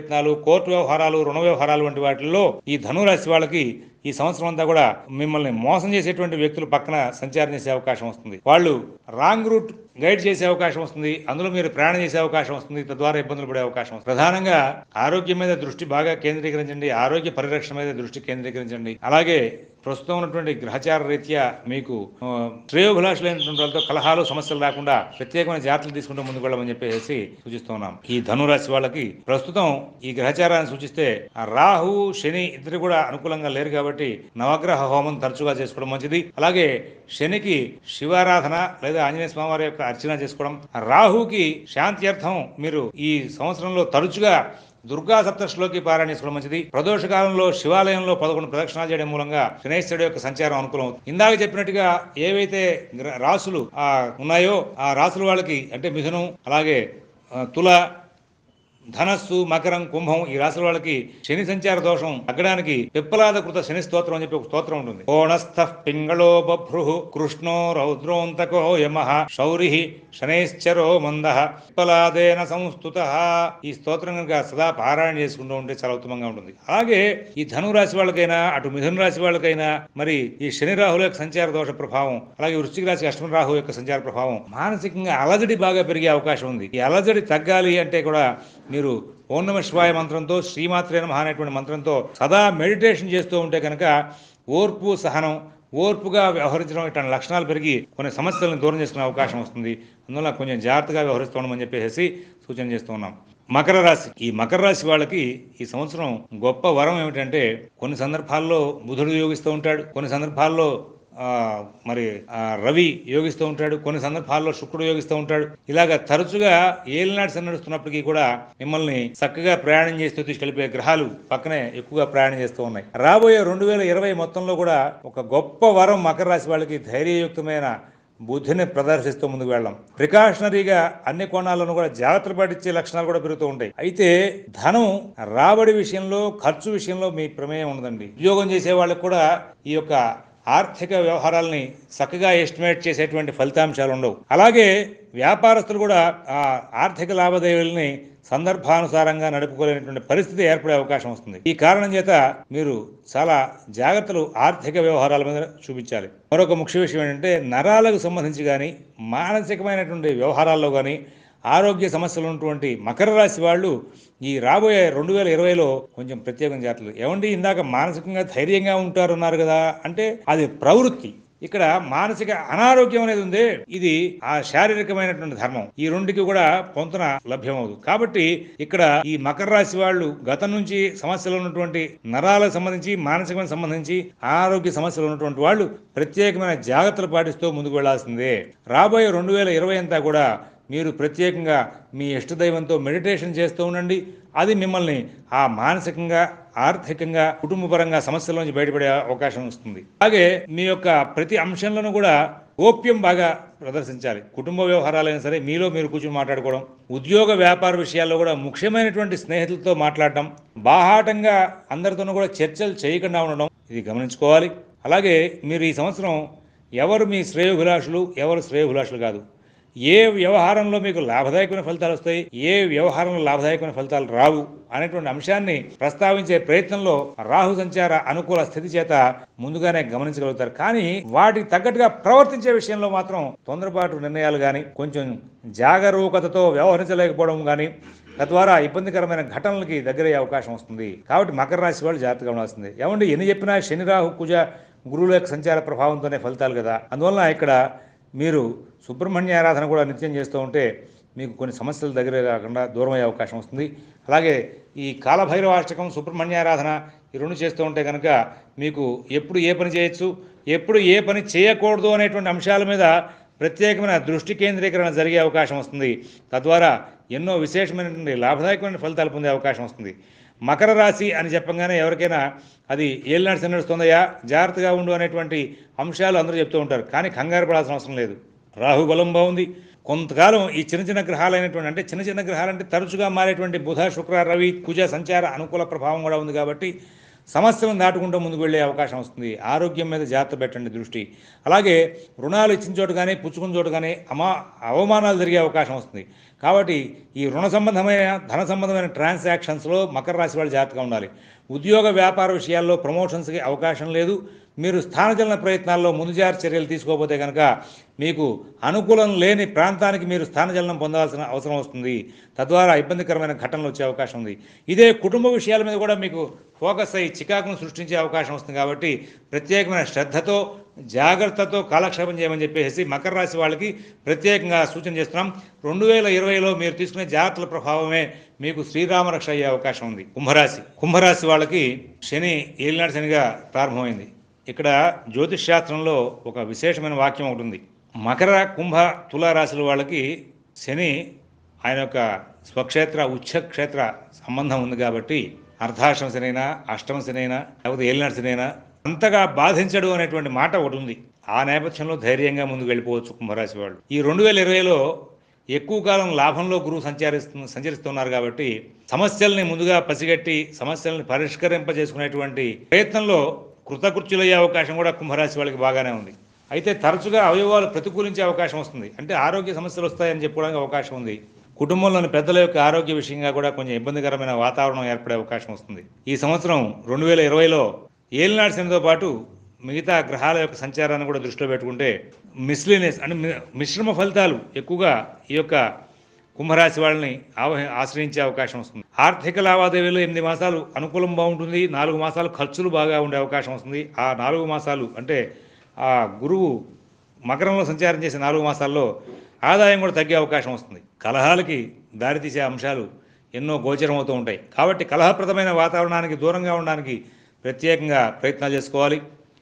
కోర్టు వ్యవహారాలు రుణ వ్యవహారాలు వంటి వాటిల్లో ఈ ధనురాశి వాళ్ళకి ఈ సంవత్సరం అంతా కూడా మిమ్మల్ని మోసం చేసేటువంటి వ్యక్తులు పక్కన సంచారం చేసే అవకాశం వస్తుంది వాళ్ళు రాంగ్ రూట్ గైడ్ చేసే అవకాశం వస్తుంది అందులో మీరు ప్రయాణం చేసే అవకాశం వస్తుంది తద్వారా ఇబ్బందులు పడే అవకాశం వస్తుంది ప్రధానంగా ఆరోగ్యం మీద దృష్టి బాగా కేంద్రీకరించండి ఆరోగ్య పరిరక్షణ మీద దృష్టి కేంద్రీకరించండి అలాగే ప్రస్తుతం ఉన్నటువంటి గ్రహచార రీత్యా మీకు ఆ, శ్రేయోభిలాషులైనటువంటి వాళ్ళతో కలహాలు సమస్యలు రాకుండా ప్రత్యేకమైన జాగ్రత్తలు తీసుకుంటూ ముందుకు వెళ్ళమని చెప్పేసి సూచిస్తూ ఉన్నాం ఈ ధనురాశి వాళ్ళకి ప్రస్తుతం ఈ గ్రహచారాన్ని సూచిస్తే ఆ రాహు శని ఇద్దరు కూడా అనుకూలంగా లేరు కాబట్టి నవగ్రహ హోమం తరచుగా చేసుకోవడం మంచిది అలాగే శనికి శివారాధన లేదా ఆంజనేయ స్వామి వారి యొక్క అర్చన చేసుకోవడం రాహుకి శాంతి అర్థం మీరు ఈ సంవత్సరంలో తరచుగా దుర్గా సప్తశ్లోకి పారాయణ చేసుకోవడం మంచిది ప్రదోష కాలంలో శివాలయంలో పదకొండు ప్రదక్షిణాలు చేయడం మూలంగా శనేశ్వరుడు యొక్క సంచారం అనుకూలం అవుతుంది ఇందాక చెప్పినట్టుగా ఏవైతే గ్ర- రాసులు ఆ ఉన్నాయో ఆ రాసుల వాళ్ళకి అంటే మిథునం అలాగే ఆ, తుల ధనస్సు మకరం కుంభం ఈ రాశుల వాళ్ళకి శని సంచార దోషం తగ్గడానికి పిప్పలాద కృత శని స్తోత్రం అని చెప్పి ఒక స్తోత్రం ఉంటుంది కోణస్థ పింగళో బభ్రు కృష్ణో రౌద్రోంతకో యమ శౌరి శనైశ్చరో మంద పిప్పలాదేన సంస్థుత ఈ స్తోత్రం కనుక సదా పారాయణ చేసుకుంటూ ఉంటే చాలా ఉత్తమంగా ఉంటుంది అలాగే ఈ ధను రాశి వాళ్ళకైనా అటు మిథున రాశి వాళ్ళకైనా మరి ఈ శని రాహుల యొక్క సంచార దోష ప్రభావం అలాగే వృశ్చిక రాశి అష్టమ రాహు యొక్క సంచార ప్రభావం మానసికంగా అలజడి బాగా పెరిగే అవకాశం ఉంది ఈ అలజడి తగ్గాలి అంటే కూడా మీరు ఓం నమ శివాయ మంత్రంతో శ్రీమాత్రే నమః అనేటువంటి మంత్రంతో సదా మెడిటేషన్ చేస్తూ ఉంటే కనుక ఓర్పు సహనం ఓర్పుగా వ్యవహరించడం ఇట్లాంటి లక్షణాలు పెరిగి కొన్ని సమస్యలను దూరం చేసుకునే అవకాశం వస్తుంది అందువల్ల కొంచెం జాగ్రత్తగా వ్యవహరిస్తూ ఉండమని చెప్పేసి సూచన చేస్తూ ఉన్నాం మకర రాశి ఈ మకర రాశి వాళ్ళకి ఈ సంవత్సరం గొప్ప వరం ఏమిటంటే కొన్ని సందర్భాల్లో బుధుడు యోగిస్తూ ఉంటాడు కొన్ని సందర్భాల్లో ఆ, మరి ఆ, రవి యోగిస్తూ ఉంటాడు కొన్ని సందర్భాల్లో శుక్రుడు యోగిస్తూ ఉంటాడు ఇలాగ తరచుగా ఏలినాటి సన్ నడుస్తున్నప్పటికీ కూడా మిమ్మల్ని చక్కగా ప్రయాణం చేస్తూ తీసుకెళ్లిపోయే గ్రహాలు పక్కనే ఎక్కువగా ప్రయాణం చేస్తూ ఉన్నాయి రాబోయే రెండు వేల ఇరవై మొత్తంలో కూడా ఒక గొప్ప వరం మకర రాశి వాళ్ళకి ధైర్యయుక్తమైన బుద్ధిని ప్రదర్శిస్తూ ముందుకు వెళ్ళడం ప్రికాషనరీగా అన్ని కోణాలను కూడా జాగ్రత్తలు పాటించే లక్షణాలు కూడా పెరుగుతూ ఉంటాయి అయితే ధనం రాబడి విషయంలో ఖర్చు విషయంలో మీ ప్రమేయం ఉండదండి ఉద్యోగం చేసే వాళ్ళకు కూడా ఈ యొక్క ఆర్థిక వ్యవహారాలని చక్కగా ఎస్టిమేట్ చేసేటువంటి ఫలితాంశాలు ఉండవు అలాగే వ్యాపారస్తులు కూడా ఆ ఆర్థిక లావాదేవీలని సందర్భానుసారంగా నడుపుకోలేనటువంటి పరిస్థితి ఏర్పడే అవకాశం వస్తుంది ఈ కారణం చేత మీరు చాలా జాగ్రత్తలు ఆర్థిక వ్యవహారాల మీద చూపించాలి మరొక ముఖ్య విషయం ఏంటంటే నరాలకు సంబంధించి కానీ మానసికమైనటువంటి వ్యవహారాల్లో కానీ ఆరోగ్య సమస్యలు ఉన్నటువంటి మకర రాశి వాళ్ళు ఈ రాబోయే రెండు వేల ఇరవైలో కొంచెం ప్రత్యేకం జాగ్రత్తలు ఏమండి ఇందాక మానసికంగా ధైర్యంగా ఉంటారు అన్నారు కదా అంటే అది ప్రవృత్తి ఇక్కడ మానసిక అనారోగ్యం అనేది ఉంది ఇది ఆ శారీరకమైనటువంటి ధర్మం ఈ రెండుకి కూడా పొంతన లభ్యమవుదు కాబట్టి ఇక్కడ ఈ మకర రాశి వాళ్ళు గతం నుంచి సమస్యలు ఉన్నటువంటి నరాలకు సంబంధించి మానసికమైన సంబంధించి అనారోగ్య సమస్యలు ఉన్నటువంటి వాళ్ళు ప్రత్యేకమైన జాగ్రత్తలు పాటిస్తూ ముందుకు వెళ్లాల్సిందే రాబోయే రెండు వేల ఇరవై అంతా కూడా మీరు ప్రత్యేకంగా మీ ఇష్టదైవంతో మెడిటేషన్ చేస్తూ ఉండండి అది మిమ్మల్ని ఆ మానసికంగా ఆర్థికంగా కుటుంబపరంగా సమస్యల నుంచి బయటపడే అవకాశం వస్తుంది అలాగే మీ యొక్క ప్రతి అంశంలోనూ కూడా ఓప్యం బాగా ప్రదర్శించాలి కుటుంబ వ్యవహారాలైనా సరే మీలో మీరు కూర్చొని మాట్లాడుకోవడం ఉద్యోగ వ్యాపార విషయాల్లో కూడా ముఖ్యమైనటువంటి స్నేహితులతో మాట్లాడటం బాహాటంగా అందరితోనూ కూడా చర్చలు చేయకుండా ఉండడం ఇది గమనించుకోవాలి అలాగే మీరు ఈ సంవత్సరం ఎవరు మీ శ్రేయోభిలాషులు ఎవరు శ్రేయోభిలాషులు కాదు ఏ వ్యవహారంలో మీకు లాభదాయకమైన ఫలితాలు వస్తాయి ఏ వ్యవహారంలో లాభదాయకమైన ఫలితాలు రావు అనేటువంటి అంశాన్ని ప్రస్తావించే ప్రయత్నంలో రాహు సంచార అనుకూల స్థితి చేత ముందుగానే గమనించగలుగుతారు కానీ వాటికి తగ్గట్టుగా ప్రవర్తించే విషయంలో మాత్రం తొందరపాటు నిర్ణయాలు కానీ కొంచెం జాగరూకతతో వ్యవహరించలేకపోవడం కానీ తద్వారా ఇబ్బందికరమైన ఘటనలకి దగ్గరయ్యే అవకాశం వస్తుంది కాబట్టి మకర రాశి వాళ్ళు జాగ్రత్తగా ఉండాల్సిందే ఏమంటే ఎన్ని చెప్పినా శని రాహు కుజ గురువుల యొక్క సంచార ప్రభావంతోనే ఫలితాలు కదా అందువలన ఇక్కడ మీరు సుబ్రహ్మణ్య ఆరాధన కూడా నిత్యం చేస్తూ ఉంటే మీకు కొన్ని సమస్యలు దగ్గర కాకుండా దూరం అయ్యే అవకాశం వస్తుంది అలాగే ఈ కాలభైరవాష్టకం సుబ్రహ్మణ్యారాధన ఈ రెండు చేస్తూ ఉంటే కనుక మీకు ఎప్పుడు ఏ పని చేయొచ్చు ఎప్పుడు ఏ పని చేయకూడదు అనేటువంటి అంశాల మీద ప్రత్యేకమైన దృష్టి కేంద్రీకరణ జరిగే అవకాశం వస్తుంది తద్వారా ఎన్నో విశేషమైనటువంటి లాభదాయకమైన ఫలితాలు పొందే అవకాశం వస్తుంది మకర రాశి అని చెప్పగానే ఎవరికైనా అది ఏలినాడు శని నడుస్తుందయ్యా జాగ్రత్తగా ఉండు అనేటువంటి అంశాలు అందరూ చెప్తూ ఉంటారు కానీ కంగారు పడాల్సిన అవసరం లేదు రాహు బలం బాగుంది కొంతకాలం ఈ చిన్న చిన్న గ్రహాలైనటువంటి అంటే చిన్న చిన్న గ్రహాలంటే తరచుగా మారేటువంటి బుధ శుక్ర రవి కుజ సంచార అనుకూల ప్రభావం కూడా ఉంది కాబట్టి సమస్యలను దాటుకుంటూ ముందుకు వెళ్ళే అవకాశం వస్తుంది ఆరోగ్యం మీద జాగ్రత్త పెట్టండి దృష్టి అలాగే రుణాలు ఇచ్చిన చోటు కానీ పుచ్చుకున్న చోటు కానీ అమా అవమానాలు జరిగే అవకాశం వస్తుంది కాబట్టి ఈ రుణ సంబంధమైన ధన సంబంధమైన ట్రాన్సాక్షన్స్లో మకర రాశి వాళ్ళు జాగ్రత్తగా ఉండాలి ఉద్యోగ వ్యాపార విషయాల్లో ప్రమోషన్స్కి అవకాశం లేదు మీరు స్థానచలన ప్రయత్నాల్లో ముందుజారు చర్యలు తీసుకోకపోతే కనుక మీకు అనుకూలం లేని ప్రాంతానికి మీరు స్థానచలనం పొందాల్సిన అవసరం వస్తుంది తద్వారా ఇబ్బందికరమైన ఘటనలు వచ్చే అవకాశం ఉంది ఇదే కుటుంబ విషయాల మీద కూడా మీకు ఫోకస్ అయ్యి చికాకును సృష్టించే అవకాశం వస్తుంది కాబట్టి ప్రత్యేకమైన శ్రద్ధతో జాగ్రత్తతో కాలక్షేపం చేయమని చెప్పేసి మకర రాశి వాళ్ళకి ప్రత్యేకంగా సూచన చేస్తున్నాం రెండు వేల ఇరవైలో మీరు తీసుకునే జాగ్రత్తల ప్రభావమే మీకు శ్రీరామరక్ష అయ్యే అవకాశం ఉంది కుంభరాశి కుంభరాశి వాళ్ళకి శని ఏలినాడు శనిగా ప్రారంభమైంది ఇక్కడ జ్యోతిష్ శాస్త్రంలో ఒక విశేషమైన వాక్యం ఒకటి ఉంది మకర కుంభ తులా రాశుల వాళ్ళకి శని ఆయన యొక్క స్వక్షేత్ర ఉచ్చక్షేత్ర సంబంధం ఉంది కాబట్టి అర్ధాష్టమ శనైనా అష్టమ శనైనా లేకపోతే ఏలినాడు శనైనా అంతగా బాధించడు అనేటువంటి మాట ఒకటి ఉంది ఆ నేపథ్యంలో ధైర్యంగా ముందుకు వెళ్ళిపోవచ్చు కుంభరాశి వాళ్ళు ఈ రెండు వేల ఇరవైలో ఎక్కువ కాలం లాభంలో గురువు సంచరిస్తు సంచరిస్తున్నారు కాబట్టి సమస్యల్ని ముందుగా పసిగట్టి సమస్యల్ని పరిష్కరింపజేసుకునేటువంటి ప్రయత్నంలో కృతకృత్యులయ్యే అవకాశం కూడా కుంభరాశి వాళ్ళకి బాగానే ఉంది అయితే తరచుగా అవయవాలు ప్రతికూలించే అవకాశం వస్తుంది అంటే ఆరోగ్య సమస్యలు వస్తాయని చెప్పుకోవడానికి అవకాశం ఉంది కుటుంబంలోని పెద్దల యొక్క ఆరోగ్య విషయంగా కూడా కొంచెం ఇబ్బందికరమైన వాతావరణం ఏర్పడే అవకాశం వస్తుంది ఈ సంవత్సరం రెండు వేల ఇరవైలో ఏలినాడు శనితో పాటు మిగతా గ్రహాల యొక్క సంచారాన్ని కూడా దృష్టిలో పెట్టుకుంటే మిస్లీనియస్ అంటే మి- మిశ్రమ ఫలితాలు ఎక్కువగా ఈ యొక్క కుంభరాశి వాళ్ళని ఆవ- ఆశ్రయించే అవకాశం వస్తుంది ఆర్థిక లావాదేవీలు ఎనిమిది మాసాలు అనుకూలం బాగుంటుంది నాలుగు మాసాలు ఖర్చులు బాగా ఉండే అవకాశం వస్తుంది ఆ నాలుగు మాసాలు అంటే ఆ గురువు మకరంలో సంచారం చేసే నాలుగు మాసాల్లో ఆదాయం కూడా తగ్గే అవకాశం వస్తుంది కలహాలకి దారితీసే అంశాలు ఎన్నో గోచరం అవుతూ ఉంటాయి కాబట్టి కలహప్రదమైన వాతావరణానికి దూరంగా ఉండడానికి ప్రత్యేకంగా ప్రయత్నాలు చేసుకోవాలి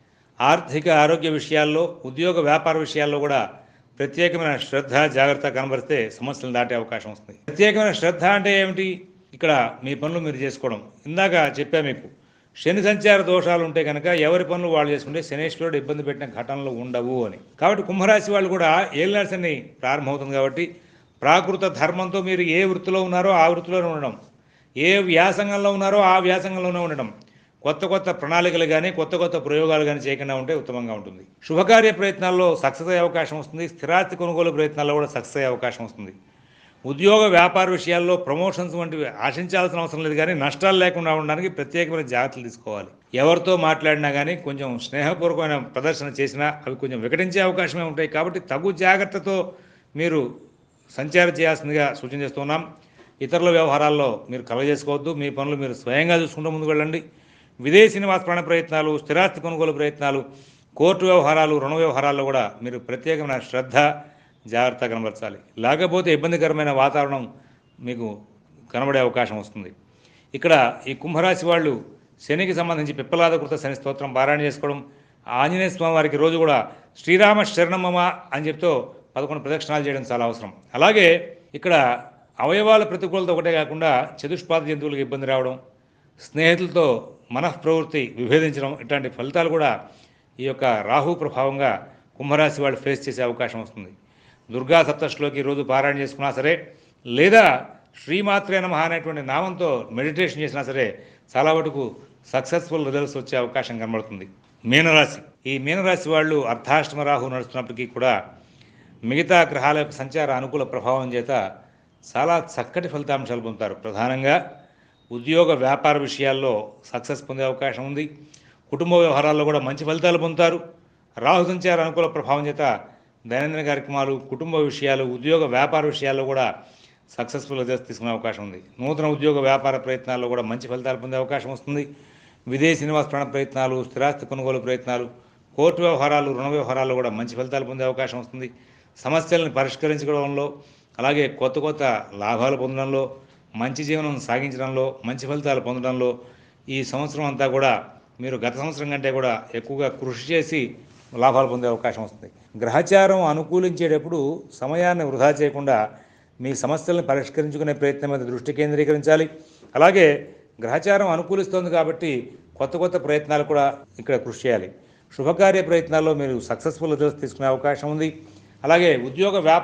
ఆర్థిక ఆరోగ్య విషయాల్లో ఉద్యోగ వ్యాపార విషయాల్లో కూడా ప్రత్యేకమైన శ్రద్ధ జాగ్రత్త కనబరిస్తే సమస్యలు దాటే అవకాశం వస్తుంది ప్రత్యేకమైన శ్రద్ధ అంటే ఏమిటి ఇక్కడ మీ పనులు మీరు చేసుకోవడం ఇందాక చెప్పా మీకు శని సంచార దోషాలు ఉంటే కనుక ఎవరి పనులు వాళ్ళు చేసుకుంటే శనేశ్వరుడు ఇబ్బంది పెట్టిన ఘటనలు ఉండవు అని కాబట్టి కుంభరాశి వాళ్ళు కూడా ఏలినాడు శని ప్రారంభమవుతుంది కాబట్టి ప్రాకృత ధర్మంతో మీరు ఏ వృత్తిలో ఉన్నారో ఆ వృత్తిలోనే ఉండడం ఏ వ్యాసంగంలో ఉన్నారో ఆ వ్యాసంగంలోనే ఉండడం కొత్త కొత్త ప్రణాళికలు కానీ కొత్త కొత్త ప్రయోగాలు కానీ చేయకుండా ఉంటే ఉత్తమంగా ఉంటుంది శుభకార్య ప్రయత్నాల్లో సక్సెస్ అయ్యే అవకాశం వస్తుంది స్థిరాస్తి కొనుగోలు ప్రయత్నాల్లో కూడా సక్సెస్ అయ్యే అవకాశం వస్తుంది ఉద్యోగ వ్యాపార విషయాల్లో ప్రమోషన్స్ వంటివి ఆశించాల్సిన అవసరం లేదు కానీ నష్టాలు లేకుండా ఉండడానికి ప్రత్యేకమైన జాగ్రత్తలు తీసుకోవాలి ఎవరితో మాట్లాడినా కానీ కొంచెం స్నేహపూర్వకమైన ప్రదర్శన చేసినా అవి కొంచెం వికటించే అవకాశమే ఉంటాయి కాబట్టి తగు జాగ్రత్తతో మీరు సంచారం చేయాల్సిందిగా సూచన చేస్తున్నాం ఇతరుల వ్యవహారాల్లో మీరు కలగజేసుకోవద్దు మీ పనులు మీరు స్వయంగా చూసుకుంటూ ముందుకు వెళ్ళండి విదేశీ నివాస ప్రాణ ప్రయత్నాలు స్థిరాస్తి కొనుగోలు ప్రయత్నాలు కోర్టు వ్యవహారాలు రుణ వ్యవహారాల్లో కూడా మీరు ప్రత్యేకమైన శ్రద్ధ జాగ్రత్త కనబరచాలి లేకపోతే ఇబ్బందికరమైన వాతావరణం మీకు కనబడే అవకాశం వస్తుంది ఇక్కడ ఈ కుంభరాశి వాళ్ళు శనికి సంబంధించి పిప్పలాదకృత శని స్తోత్రం పారాయణ చేసుకోవడం ఆంజనేయ స్వామి వారికి రోజు కూడా శ్రీరామ శరణమమ అని చెప్తూ పదకొండు ప్రదక్షిణాలు చేయడం చాలా అవసరం అలాగే ఇక్కడ అవయవాల ప్రతికూలత ఒకటే కాకుండా చతుష్పాద జంతువులకు ఇబ్బంది రావడం స్నేహితులతో మనఃప్రవృత్తి విభేదించడం ఇట్లాంటి ఫలితాలు కూడా ఈ యొక్క రాహు ప్రభావంగా కుంభరాశి వాళ్ళు ఫేస్ చేసే అవకాశం వస్తుంది దుర్గా సప్తశ్లోకి రోజు పారాయణ చేసుకున్నా సరే లేదా శ్రీమాత్రే నమః అనేటువంటి నామంతో మెడిటేషన్ చేసినా సరే చాలా వరకు సక్సెస్ఫుల్ రిజల్ట్స్ వచ్చే అవకాశం కనబడుతుంది మీనరాశి ఈ మీనరాశి వాళ్ళు అర్ధాష్టమ రాహు నడుస్తున్నప్పటికీ కూడా మిగతా గ్రహాల యొక్క సంచార అనుకూల ప్రభావం చేత చాలా చక్కటి ఫలితాంశాలు పొందుతారు ప్రధానంగా ఉద్యోగ వ్యాపార విషయాల్లో సక్సెస్ పొందే అవకాశం ఉంది కుటుంబ వ్యవహారాల్లో కూడా మంచి ఫలితాలు పొందుతారు రాహు సంచార అనుకూల ప్రభావం చేత దైనందిన కార్యక్రమాలు కుటుంబ విషయాలు ఉద్యోగ వ్యాపార విషయాల్లో కూడా సక్సెస్ఫుల్ రిజల్ట్స్ తీసుకునే అవకాశం ఉంది నూతన ఉద్యోగ వ్యాపార ప్రయత్నాల్లో కూడా మంచి ఫలితాలు పొందే అవకాశం వస్తుంది విదేశీ నివాస ప్రాణ ప్రయత్నాలు స్థిరాస్తి కొనుగోలు ప్రయత్నాలు కోర్టు వ్యవహారాలు రుణ వ్యవహారాల్లో కూడా మంచి ఫలితాలు పొందే అవకాశం వస్తుంది సమస్యలను పరిష్కరించుకోవడంలో అలాగే కొత్త కొత్త లాభాలు పొందడంలో మంచి జీవనం సాగించడంలో మంచి ఫలితాలు పొందడంలో ఈ సంవత్సరం అంతా కూడా మీరు గత సంవత్సరం కంటే కూడా ఎక్కువగా కృషి చేసి లాభాలు పొందే అవకాశం వస్తుంది గ్రహచారం అనుకూలించేటప్పుడు సమయాన్ని వృధా చేయకుండా మీ సమస్యలను పరిష్కరించుకునే ప్రయత్నం మీద దృష్టి కేంద్రీకరించాలి అలాగే గ్రహచారం అనుకూలిస్తోంది కాబట్టి కొత్త కొత్త ప్రయత్నాలు కూడా ఇక్కడ కృషి చేయాలి శుభకార్య ప్రయత్నాల్లో మీరు సక్సెస్ఫుల్ రిజల్ట్స్ తీసుకునే అవకాశం ఉంది అలాగే ఉద్యోగ వ్యాపార